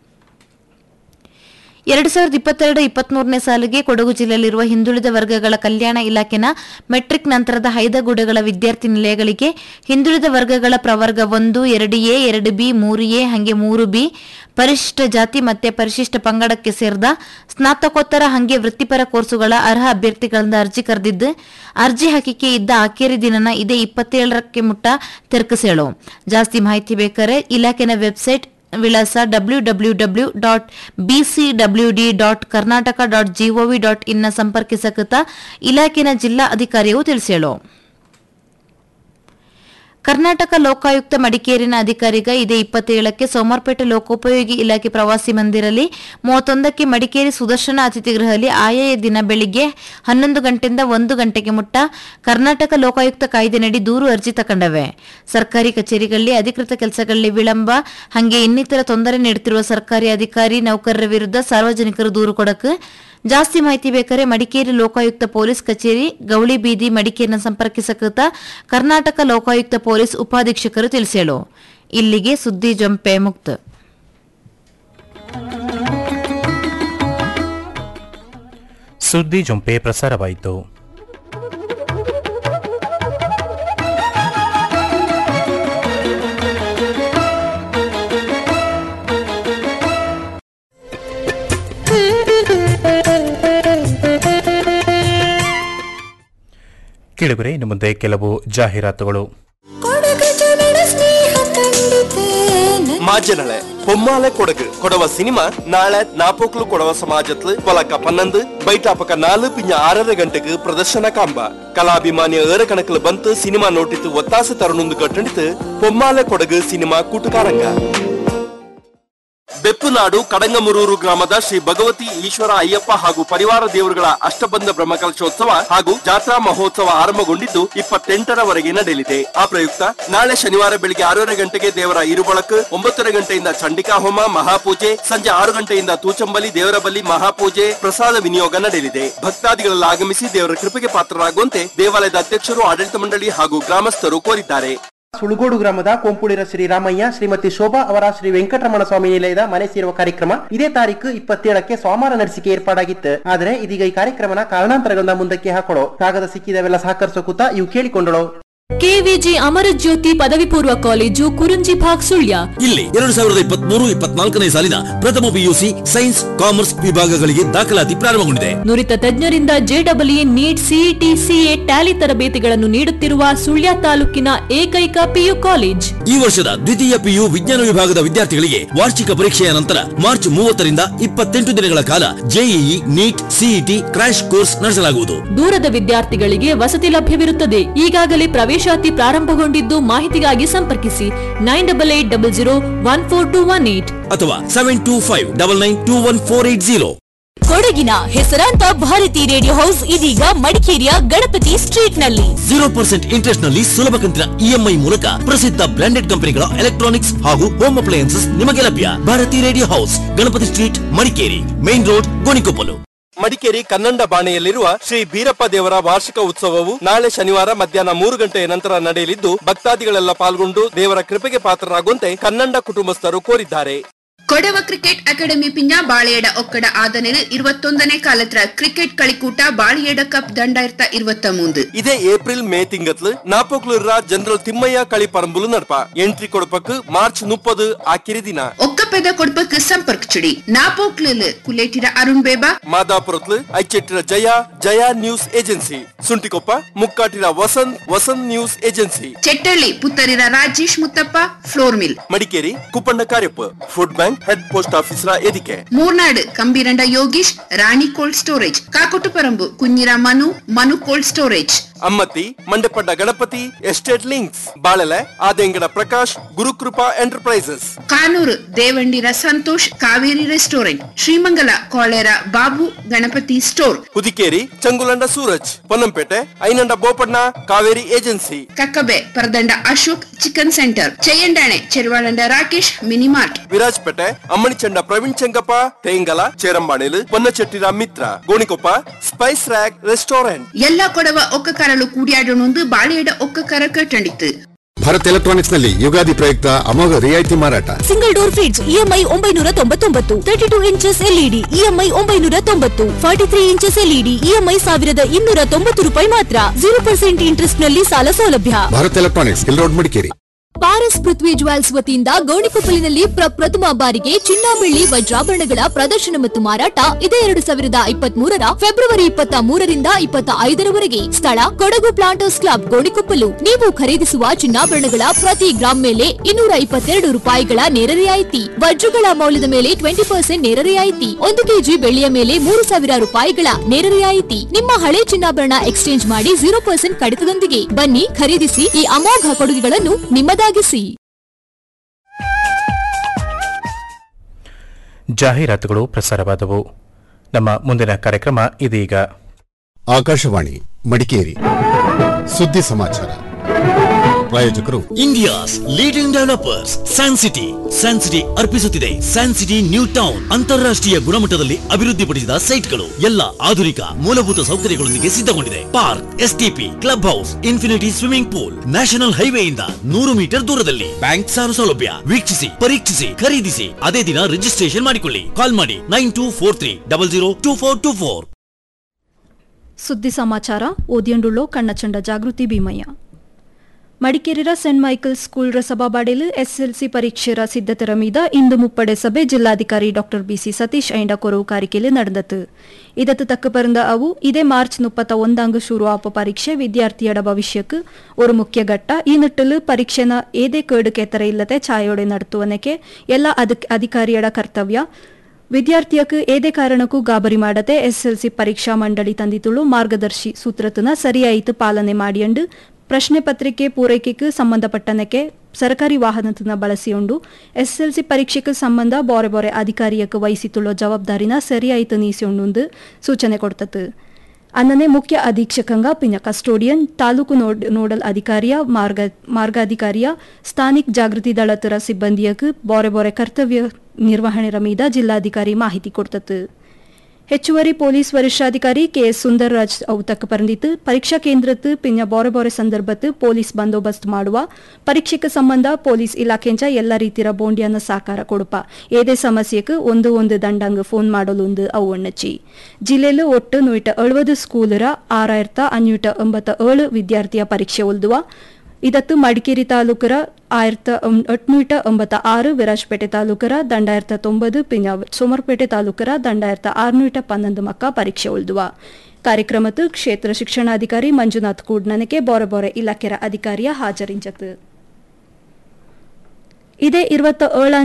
ಎರಡು ಸಾವಿರದ ಇಪ್ಪತ್ತೆರಡು ಇಪ್ಪತ್ಮೂರನೇ ಸಾಲಿಗೆ ಕೊಡಗು ಜಿಲ್ಲೆಯಲ್ಲಿರುವ ಹಿಂದುಳಿದ ವರ್ಗಗಳ ಕಲ್ಯಾಣ ಇಲಾಖೆನ ಮೆಟ್ರಿಕ್ ನಂತರದ ಹೈದಗೂಡಗಳ ವಿದ್ಯಾರ್ಥಿ ನಿಲಯಗಳಿಗೆ ಹಿಂದುಳಿದ ವರ್ಗಗಳ ಪ್ರವರ್ಗ ಒಂದು ಎರಡು ಎ ಎರಡು ಬಿ ಮೂರು ಎ ಹಂಗೆ ಮೂರು ಬಿ ಪರಿಶಿಷ್ಟ ಜಾತಿ ಮತ್ತೆ ಪರಿಶಿಷ್ಟ ಪಂಗಡಕ್ಕೆ ಸೇರಿದ ಸ್ನಾತಕೋತ್ತರ ಹಂಗೆ ವೃತ್ತಿಪರ ಕೋರ್ಸುಗಳ ಅರ್ಹ ಅಭ್ಯರ್ಥಿಗಳಿಂದ ಅರ್ಜಿ ಕರೆದಿದ್ದು ಅರ್ಜಿ ಹಾಕಿಕೆ ಇದ್ದ ಆಖೇರಿ ದಿನನ ಇದೇ ಇಪ್ಪತ್ತೇಳರಕ್ಕೆ ಮುಟ್ಟ ತೆರಕಸೇಳು ಜಾಸ್ತಿ ಮಾಹಿತಿ ಬೇಕಾರೆ ಇಲಾಖೆನ ವೆಬ್ಸೈಟ್ ವಿಳಾಸ W W W dot BCWD dot Karnataka dot GOV dot ಇನ್ನ ಸಂಪರ್ಕಿಸಕತ್ತ ಇಲಾಖೆನ ಜಿಲ್ಲಾ ಅಧಿಕಾರಿಯು ತಿಳಿಸೇಳು ಕರ್ನಾಟಕ ಲೋಕಾಯುಕ್ತ ಮಡಿಕೇರಿನ ಅಧಿಕಾರಿಗ ಇದೇ ಇಪ್ಪತ್ತೇಳಕ್ಕೆ ಸೋಮವಾರಪೇಟೆ ಲೋಕೋಪಯೋಗಿ ಇಲಾಖೆ ಪ್ರವಾಸಿ ಮಂದಿರಲ್ಲಿ ಮೂವತ್ತೊಂದಕ್ಕೆ ಮಡಿಕೇರಿ ಸುದರ್ಶನ ಅತಿಥಿಗೃಹದಲ್ಲಿ ಆಯಾಯ ದಿನ ಬೆಳಿಗ್ಗೆ ಹನ್ನೊಂದು ಗಂಟೆಯಿಂದ ಒಂದು ಗಂಟೆಗೆ ಮುಟ್ಟ ಕರ್ನಾಟಕ ಲೋಕಾಯುಕ್ತ ಕಾಯ್ದೆನಡಿ ದೂರು ಅರ್ಜಿ ತಕೊಂಡವೆ ಸರ್ಕಾರಿ ಕಚೇರಿಗಳಲ್ಲಿ ಅಧಿಕೃತ ಕೆಲಸಗಳಲ್ಲಿ ವಿಳಂಬ ಹಂಗೆ ಇನ್ನಿತರ ತೊಂದರೆ ನೀಡುತ್ತಿರುವ ಸರ್ಕಾರಿ ಅಧಿಕಾರಿ ನೌಕರರ ವಿರುದ್ಧ ಸಾರ್ವಜನಿಕರು ದೂರು ಕೊಡಕ್ಕೆ ಜಾಸ್ತಿ ಮಾಹಿತಿ ಬೇಕಾರೆ ಮಡಿಕೇರಿ ಲೋಕಾಯುಕ್ತ ಪೊಲೀಸ್ ಕಚೇರಿ ಗೌಳಿ ಬೀದಿ ಮಡಿಕೇರಿನ ಸಂಪರ್ಕಿಸಕೃತ ಕರ್ನಾಟಕ ಲೋಕಾಯುಕ್ತ ಪೊಲೀಸ್ ಉಪಾಧೀಕ್ಷಕರು ತಿಳಿಸೇಳು ಇಲ್ಲಿಗೆ ಸುದ್ದಿ ಜಂಪೆ ಮುಕ್ತ
ಸುದ್ದಿ ಜೊಂಪೆ ಪ್ರಸಾರವಾಯಿತು ಕೇಳಿದರೆ ಇನ್ನು ಮುಂದೆ ಕೆಲವು ಜಾಹೀರಾತುಗಳು
മാജനളെ പൊമ്മാലെ കൊടക് കൊടവ സിനിമ നാളെ നാപ്പോക്കളു കൊടവ സമാജത്തില് പൊലക്ക പನ್ನೊಂದು ಬೈಟಾಪಕ ನಾಲ್ಕು ಪಿಂಜ ಆರರ ಗಂಟೆಗೆ ಪ್ರದರ್ಶನ ಕಾಂಬ ಕಲಾಭಿಮಾನಿಯ ಏರ ಕಣಕಲು ಬಂತು ಸಿನಿಮಾ ನೋಟಿತ್ತು ಒತ್ತಾಸೆ ತರನೊಂದು ಗಟ್ಟಣಿತು ಪೊಮ್ಮಾಲೆ ಕೊಡಗು ಸಿನಿಮಾ ಕೂಟುಕಾರಂಗ ಬೆಪ್ಪುನಾಡು ಕಡಂಗಮುರೂರು ಗ್ರಾಮದ ಶ್ರೀ ಭಗವತಿ ಈಶ್ವರ ಅಯ್ಯಪ್ಪ ಹಾಗೂ ಪರಿವಾರ ದೇವರುಗಳ ಅಷ್ಟಬಂಧ ಬ್ರಹ್ಮಕಲಶೋತ್ಸವ ಹಾಗೂ ಜಾತ್ರಾ ಮಹೋತ್ಸವ ಆರಂಭಗೊಂಡಿದ್ದು ಇಪ್ಪತ್ತೆಂಟರವರೆಗೆ ನಡೆಯಲಿದೆ ಆ ಪ್ರಯುಕ್ತ ನಾಳೆ ಶನಿವಾರ ಬೆಳಿಗ್ಗೆ ಆರೂವರೆ ಗಂಟೆಗೆ ದೇವರ ಇರುಬಳಕು ಒಂಬತ್ತುವರೆ ಗಂಟೆಯಿಂದ ಚಂಡಿಕಾ ಹೋಮ ಮಹಾಪೂಜೆ ಸಂಜೆ ಆರು ಗಂಟೆಯಿಂದ ತೂಚಂಬಲಿ ದೇವರ ಬಲಿ ಮಹಾಪೂಜೆ ಪ್ರಸಾದ ವಿನಿಯೋಗ ನಡೆಯಲಿದೆ ಭಕ್ತಾದಿಗಳೆಲ್ಲ ಆಗಮಿಸಿ ದೇವರ ಕೃಪೆಗೆ ಪಾತ್ರರಾಗುವಂತೆ ದೇವಾಲಯದ ಅಧ್ಯಕ್ಷರು ಆಡಳಿತ ಮಂಡಳಿ ಹಾಗೂ ಗ್ರಾಮಸ್ಥರು ಕೋರಿದ್ದಾರೆ
ಸುಳುಗೋಡು ಗ್ರಾಮದ ಕೊಂಪುಳಿರ ಶ್ರೀ ರಾಮಯ್ಯ ಶ್ರೀಮತಿ ಶೋಭಾ ಅವರ ಶ್ರೀ ವೆಂಕಟರಮಣ ಸ್ವಾಮಿ ನಿಲಯದ ಮನೆ ಸೇರುವ ಕಾರ್ಯಕ್ರಮ ಇದೇ ತಾರೀಕು ಇಪ್ಪತ್ತೇಳಕ್ಕೆ ಸೋಮವಾರ ನಡೆಸಿಕೆ ಏರ್ಪಾಡಾಗಿತ್ತು ಆದರೆ ಇದೀಗ ಈ ಕಾರ್ಯಕ್ರಮನ ಕಾರಣಾಂತರಗಳಿಂದ ಮುಂದಕ್ಕೆ ಹಾಕೊಳ್ಳೋ ಕಾಗದ ಸಿಕ್ಕಿದವೆಲ್ಲ ಸಹಕರಿಸೋಕೂತ ಇವು ಕೇಳಿಕೊಂಡಳು
ಕೆವಿಜಿ ಅಮರಜ್ಯೋತಿ ಪದವಿ ಪೂರ್ವ ಕಾಲೇಜು ಕುರುಂಜಿ ಭಾಗ್ ಸುಳ್ಯ
ಇಲ್ಲಿ ಎರಡು ಸಾವಿರದ ಇಪ್ಪತ್ಮೂರು ಇಪ್ಪತ್ನಾಲ್ಕನೇ ಸಾಲಿನ ಪ್ರಥಮ ಪಿಯುಸಿ ಸೈನ್ಸ್ ಕಾಮರ್ಸ್ ವಿಭಾಗಗಳಿಗೆ ದಾಖಲಾತಿ ಪ್ರಾರಂಭಗೊಂಡಿದೆ
ನುರಿತ ತಜ್ಞರಿಂದ ಜೆಡಬ್ಲ್ಇ ನೀಟ್ ಸಿಇಟಿ ಸಿಎ ಟ್ಯಾಲಿ ತರಬೇತಿಗಳನ್ನು ನೀಡುತ್ತಿರುವ ಸುಳ್ಯ ತಾಲೂಕಿನ ಏಕೈಕ ಪಿಯು ಕಾಲೇಜ್
ಈ ವರ್ಷದ ದ್ವಿತೀಯ ಪಿಯು ವಿಜ್ಞಾನ ವಿಭಾಗದ ವಿದ್ಯಾರ್ಥಿಗಳಿಗೆ ವಾರ್ಷಿಕ ಪರೀಕ್ಷೆಯ ನಂತರ ಮಾರ್ಚ್ ಮೂವತ್ತರಿಂದ ಇಪ್ಪತ್ತೆಂಟು ದಿನಗಳ ಕಾಲ JEE NEET CET crash course ನಡೆಸಲಾಗುವುದು
ದೂರದ ವಿದ್ಯಾರ್ಥಿಗಳಿಗೆ ವಸತಿ ಲಭ್ಯವಿರುತ್ತದೆ ಈಗಾಗಲೇ ಪ್ರವೇಶಾತಿ ಪ್ರಾರಂಭಗೊಂಡಿದ್ದು ಮಾಹಿತಿಗಾಗಿ ಸಂಪರ್ಕಿಸಿ nine double eight double zero one four two one eight
ಅಥವಾ seven two five double nine two one four eight zero
ಕೊಡಗಿನ ಹೆಸರಾಂತ ಭಾರತಿ ರೇಡಿಯೋ ಹೌಸ್ ಇದೀಗ ಮಡಿಕೇರಿಯ ಗಣಪತಿ ಸ್ಟ್ರೀಟ್ ನಲ್ಲಿ
ಜೀರೋ ಪರ್ಸೆಂಟ್ ಇಂಟ್ರೆಸ್ಟ್ ನಲ್ಲಿ ಸುಲಭ ಕಂತಿನ ಇಎಂಐ ಮೂಲಕ ಪ್ರಸಿದ್ಧ ಬ್ರಾಂಡೆಡ್ ಕಂಪನಿಗಳ ಎಲೆಕ್ಟ್ರಾನಿಕ್ಸ್ ಹಾಗೂ ಹೋಮ್ ಅಪ್ಲಯನ್ಸಸ್ ನಿಮಗೆ ಲಭ್ಯ Bharathi radio house Ganapathi street Madikeri main road Gonikoppal
Madikeri Kannada ಬಾಣೆಯಲ್ಲಿರುವ ಶ್ರೀ ಬೀರಪ್ಪ ದೇವರ ವಾರ್ಷಿಕ ಉತ್ಸವವು ನಾಳೆ ಶನಿವಾರ ಮಧ್ಯಾಹ್ನ ಮೂರು ಗಂಟೆಯ ನಂತರ ನಡೆಯಲಿದ್ದು ಭಕ್ತಾದಿಗಳೆಲ್ಲ ಪಾಲ್ಗೊಂಡು ದೇವರ ಕೃಪೆಗೆ ಪಾತ್ರರಾಗುವಂತೆ ಕನ್ನಡ ಕುಟುಂಬಸ್ಥರು ಕೋರಿದ್ದಾರೆ
ಕೊಡವ ಕ್ರಿಕೆಟ್ ಅಕಾಡೆಮಿ ಪಿಂಜ ಬಾಳೆಯಡ ಒಕ್ಕಡ ಆದನೆಲ್ ഇരുപത്തൊന്നನೇ ಕಾಲತ್ರ ಕ್ರಿಕೆಟ್ കളിക്കൂട്ട ಬಾಳೆಯಡ ಕಪ್ ದಂಡಾಯಿರ್ತ ഇരുപത്ത മൂന്ന്
ಇದೇ ಏಪ್ರಿಲ್ ಮೇ ತಿಂಗತ್ಲು ನಾಪೋಕ್ಲೂರ ಜನರಲ್ ತಿಮ್ಮಯ್ಯ ಕಳಿ ಪರಂಬುಲು ನಡಪ ಎಂಟ್ರಿ ಕೊಡಪಕ್ಕೆ ಮಾರ್ಚ್ ಮುಪ್ಪದು ಆಕಿರಿ ದಿನ
ಒಕ್ಕಪೆದ ಕೊಡ್ಪಕ್ಕೆ ಸಂಪರ್ಕ ಚಿಡಿ ನಾಪೋಕ್ಲಿಲ್ ಕುಲೇಟಿರ ಅರುಣ್ ಬೇಬಾ
ಮಾದಾಪುರತ್ಲು Aichettira Jaya Jaya news agency Suntikoppa Mukkatira Vasanth Vasanth news agency
Chettalli Puttarira Rajesh Muthappa flour mill
Madikeri Kuppanna Kariappa food bank head post ಆಫೀಸರ ಎದಿಕೆ
ಮೂರ್ನಾಡ್ ಕಂಬೀರಂಡ ಯೋಗೀಶ್ ರಾಣಿ ಕೋಲ್ಡ್ ಸ್ಟೋರೇಜ್ ಕಾಕೊಟ್ಟುಪರಂಬು ಕುഞ്ഞിರ Manu Manu cold storage
Ammathi Mandepanda Ganapathi estate links Balele Adengada Prakash Gurukrupa enterprises
Kanoor Devandira Santosh Kaveri restaurant Srimangala Kolera Babu Ganapathi store
Hudikeri ಚಂಗುಲಂಡ Suraj Ponnampet Ainanda Bopanna Kaveri agency
Kakkabe Paradanda Ashok chicken centre Cheyyandane Cheruvalanda Rakesh minimart
Virajpet Amminichanda Praveen Chengappa Thengala ಚೇರಂಬಾಣಿಲು Ponnachettira Mithra Gonikoppa spice rack restaurant
ಎಲ್ಲ ಕೊಡವ ಒಕ್ಕ ಕರಳು ಕೂಡಿಯಾಡೊಂದು ಬಾಳೆಯಡ ಒಕ್ಕ ಕರ ಕಟ್ಟಂಡಿತ್ತು
ಭಾರತ್ ಎಲೆಕ್ಟ್ರಾನಿಕ್ಸ್ ನಲ್ಲಿ ಯುಗಾದಿ ಪ್ರಯುಕ್ತ ಅಮೋಘ ರಿಯಾಯಿತಿ ಮಾರಾಟ
ಸಿಂಗಲ್ ಡೋರ್ ಫ್ರಿಡ್ಜ್ ಇಎಂಐ ಒಂಬೈನೂರ ತೊಂಬತ್ತೊಂಬತ್ತು thirty two inches LED EMI ಒಂಬೈನೂರ ತೊಂಬತ್ತು forty three inches LED EMI ಸಾವಿರದ ಇನ್ನೂರ ತೊಂಬತ್ತು ರೂಪಾಯಿ ಮಾತ್ರ ಜೀರೋ ಪರ್ಸೆಂಟ್ ಇಂಟ್ರೆಸ್ಟ್ ನಲ್ಲಿ ಸಾಲ ಸೌಲಭ್ಯ
Bharat electronics hill road Madikeri
Paras Prithvi jewels ವತಿಯಿಂದ ಗೋಣಿಕೊಪ್ಪಲಿನಲ್ಲಿ ಪ್ರಪ್ರಥಮ ಬಾರಿಗೆ ಚಿನ್ನ ಬೆಳ್ಳಿ ವಜ್ರಾಭರಣಗಳ ಪ್ರದರ್ಶನ ಮತ್ತು ಮಾರಾಟ ಇದೇ ಎರಡು ಸಾವಿರದ ಇಪ್ಪತ್ತ್ ಮೂರರ ಫೆಬ್ರವರಿ ಇಪ್ಪತ್ತ ಮೂರರಿಂದ ಇಪ್ಪತ್ತ ಐದರವರೆಗೆ ಸ್ಥಳ ಕೊಡಗು ಪ್ಲಾಂಟರ್ಸ್ ಕ್ಲಬ್ ಗೋಣಿಕೊಪ್ಪಲು ನೀವು ಖರೀದಿಸುವ ಚಿನ್ನಾಭರಣಗಳ ಪ್ರತಿ ಗ್ರಾಂ ಮೇಲೆ ಇನ್ನೂರ ಇಪ್ಪತ್ತೆರಡು ರೂಪಾಯಿಗಳ ನೇರ ರಿಯಾಯಿತಿ ವಜ್ರಗಳ ಮೌಲ್ಯದ ಮೇಲೆ ಟ್ವೆಂಟಿ ಪರ್ಸೆಂಟ್ ನೇರ ರಿಯಾಯಿತಿ ಒಂದು ಕೆಜಿ ಬೆಳ್ಳಿಯ ಮೇಲೆ ಮೂರು ಸಾವಿರ ರೂಪಾಯಿಗಳ ನೇರ ರಿಯಾಯಿತಿ ನಿಮ್ಮ ಹಳೆ ಚಿನ್ನಾಭರಣ ಎಕ್ಸ್ಚೇಂಜ್ ಮಾಡಿ ಜೀರೋ ಪರ್ಸೆಂಟ್ ಕಡಿತದೊಂದಿಗೆ ಬನ್ನಿ ಖರೀದಿಸಿ ಈ ಅಮೋಘ ಕೊಡುಗೆಗಳನ್ನು ನಿಮ್ಮದಾಗಿಸಿ
ಜಾಹೀರಾತುಗಳು ಪ್ರಸಾರವಾದವು ನಮ್ಮ ಮುಂದಿನ ಕಾರ್ಯಕ್ರಮ ಇದೀಗ
ಆಕಾಶವಾಣಿ ಮಡಿಕೇರಿ ಸುದ್ದಿ ಸಮಾಚಾರ ಪ್ರಾಯೋಜಕರು
India's leading developers San City San City ಅರ್ಪಿಸುತ್ತಿದೆ ಸ್ಯಾನ್ ಸಿಟಿ ನ್ಯೂ ಟೌನ್ ಅಂತಾರಾಷ್ಟ್ರೀಯ ಗುಣಮಟ್ಟದಲ್ಲಿ ಅಭಿವೃದ್ಧಿಪಡಿಸಿದ ಸೈಟ್ಗಳು ಎಲ್ಲ ಆಧುನಿಕ ಮೂಲಭೂತ ಸೌಕರ್ಯಗಳೊಂದಿಗೆ ಸಿದ್ಧಗೊಂಡಿದೆ park STP club house infinity swimming pool national ಹೈವೇಯಿಂದ ನೂರು ಮೀಟರ್ ದೂರದಲ್ಲಿ ಬ್ಯಾಂಕ್ ಸಾಲ ಸೌಲಭ್ಯ ವೀಕ್ಷಿಸಿ ಪರೀಕ್ಷಿಸಿ ಖರೀದಿಸಿ ಅದೇ ದಿನ ರಿಜಿಸ್ಟ್ರೇಷನ್ ಮಾಡಿಕೊಳ್ಳಿ ಕಾಲ್ ಮಾಡಿ nine two four three double zero two four two four
ಸುದ್ದಿ ಸಮಾಚಾರ ಓದಿಯಂಡುಳ್ಳೋ ಕಣ್ಣಚಂಡ ಜಾಗೃತಿ ಭೀಮಯ್ಯ ಮಡಿಕೇರಿರ ಸೆಂಟ್ ಮೈಕಲ್ ಸ್ಕೂಲ್ ಸಭಾಬಾಡೆಲು ಎಸ್ಎಲ್ಸಿ ಪರೀಕ್ಷೆರ ಸಿದ್ಧತೆರ ಮೀದ ಇಂದು ಮುಪ್ಪಡೆ ಸಭೆ ಜಿಲ್ಲಾಧಿಕಾರಿ ಡಾಕ್ಟರ್ ಬಿಸಿ ಸತೀಶ್ ಐಂಡ ಕೊರವು ಕಾರಿಕೆಲೆ ನಡೆದತು ಇದತ್ತು ತಕ್ಕ ಪರಂದ ಅವು ಇದೇ ಮಾರ್ಚ್ ಮುಪ್ಪತ್ತ ಒಂದಾಂಗ ಶುರು ಆಪ ಪರೀಕ್ಷೆ ವಿದ್ಯಾರ್ಥಿಯಡ ಭವಿಷ್ಯಕ್ಕೆ ஒரு ಮುಖ್ಯ ಘಟ್ಟ ಈ ನಿಟ್ಟಲು ಪರೀಕ್ಷೆನ ಏದೇ ಕೇಡು ಕೆತ್ತರ ಇಲ್ಲದೆ ಛಾಯೋಡೆ ನಡೆಸುವನಕ್ಕೆ ಎಲ್ಲ ಅಧಿಕ್ ಅಧಿಕಾರಿಯಡ ಕರ್ತವ್ಯ ವಿದ್ಯಾರ್ಥಿಯಕ್ಕೆ ಏದೇ ಕಾರಣಕ್ಕೂ ಗಾಬರಿ ಮಾಡದೆ ಎಸ್ಎಲ್ಸಿ ಪರೀಕ್ಷಾ ಮಂಡಳಿ ತಂದಿತುಳು ಮಾರ್ಗದರ್ಶಿ ಸೂತ್ರತನ ಸರಿಯಾಯಿತು ಪಾಲನೆ ಮಾಡಿಯಂಡು ಪ್ರಶ್ನೆ ಪತ್ರಿಕೆ ಪೂರೈಕೆಗೆ ಸಂಬಂಧಪಟ್ಟನಕ್ಕೆ ಸರ್ಕಾರಿ ವಾಹನತನ ಬಳಸಿಕೊಂಡು ಎಸ್ಎಲ್ಸಿ ಪರೀಕ್ಷೆಗೆ ಸಂಬಂಧ ಬೋರೆ ಬೋರೆ ಅಧಿಕಾರಿಯಕ್ಕೆ ವಹಿಸಿತುಳ್ಳೋ ಜವಾಬ್ದಾರಿನ ಸರಿಯಾಯಿತು ನೀಸಿಕೊಂಡು ಸೂಚನೆ ಕೊಡ್ತತು ಅನ್ನನೆ ಮುಖ್ಯ ಅಧೀಕ್ಷಕಂಗ ಪಿನ ಕಸ್ಟೋಡಿಯನ್ ತಾಲೂಕು ನೋಡ್ ನೋಡಲ್ ಅಧಿಕಾರಿಯ ಮಾರ್ಗ ಮಾರ್ಗಾಧಿಕಾರಿಯ ಸ್ಥಾನಿಕ್ ಜಾಗೃತಿ ದಳತರ ಸಿಬ್ಬಂದಿಯಕ್ಕೆ ಬೋರೆ ಬೋರೆ ಕರ್ತವ್ಯ ನಿರ್ವಹಣೆರ ಮೀದ ಜಿಲ್ಲಾಧಿಕಾರಿ ಮಾಹಿತಿ ಕೊಡ್ತತು ಹೆಚ್ಚುವರಿ ಪೊಲೀಸ್ ವರಿಷ್ಠಾಧಿಕಾರಿ ಕೆಎಸ್ ಸುಂದರ್ರಾಜ್ ಅವು ತಕ್ಕ ಪರಂದಿತ್ತು ಪರೀಕ್ಷಾ ಕೇಂದ್ರತ್ತು ಪಿನ್ನ ಬೋರೆ ಬೋರೆ ಸಂದರ್ಭತ್ತು ಪೊಲೀಸ್ ಬಂದೋಬಸ್ತ್ ಮಾಡುವ ಪರೀಕ್ಷೆಗೆ ಸಂಬಂಧ ಪೊಲೀಸ್ ಇಲಾಖೆಂಚ ಎಲ್ಲ ರೀತಿಯ ಬೋಂಡಿಯನ್ನ ಸಾಕಾರ ಕೊಡುಪ ಏದೇ ಸಮಸ್ಯೆಗೆ ಒಂದು ಒಂದು ದಂಡಂಗ್ ಫೋನ್ ಮಾಡಲುಂದು ಅವು ಒಣ್ಣಚ್ಚಿ ಜಿಲ್ಲೆಲು ಒಟ್ಟು ನೂಟ ಎಳುವುದು ಸ್ಕೂಲರ ಆರಾಯಿರತ ಅഞ്ഞൂಟ ಎಂಬತ್ತ ಏಳು ವಿದ್ಯಾರ್ಥಿಯ ಪರೀಕ್ಷೆ ಒಲ್ದುವ ಇದತ್ತು ಮಡಿಕೇರಿ ತಾಲೂಕರ ಆಯಿರತ ಎಟ್ನೂಟ ಎಂಬತ್ತ ಆರು ವಿರಾಜಪೇಟೆ ತಾಲೂಕರ ದಂಡಾಯಿರತ ತೊಂಬದು ಪಿಂಜ ಸೋಮರ್ಪೇಟೆ ತಾಲೂಕರ ದಂಡಾಯಿರತ ಆರ್ನೂಟ ಪನ್ನೊಂದು ಮಕ್ಕ ಪರೀಕ್ಷೆ ಉಳಿದುವ ಕಾರ್ಯಕ್ರಮತ್ತು ಕ್ಷೇತ್ರ ಶಿಕ್ಷಣಾಧಿಕಾರಿ ಮಂಜುನಾಥ್ ಕೂಡ್ನನಕ್ಕೆ ಬೋರೆ ಬೋರೆ ಇಲಾಖೆರ ಅಧಿಕಾರಿಯ ಹಾಜರಿಂಚತು ಇದೇ ಇರುವತ್ತ ಏಳ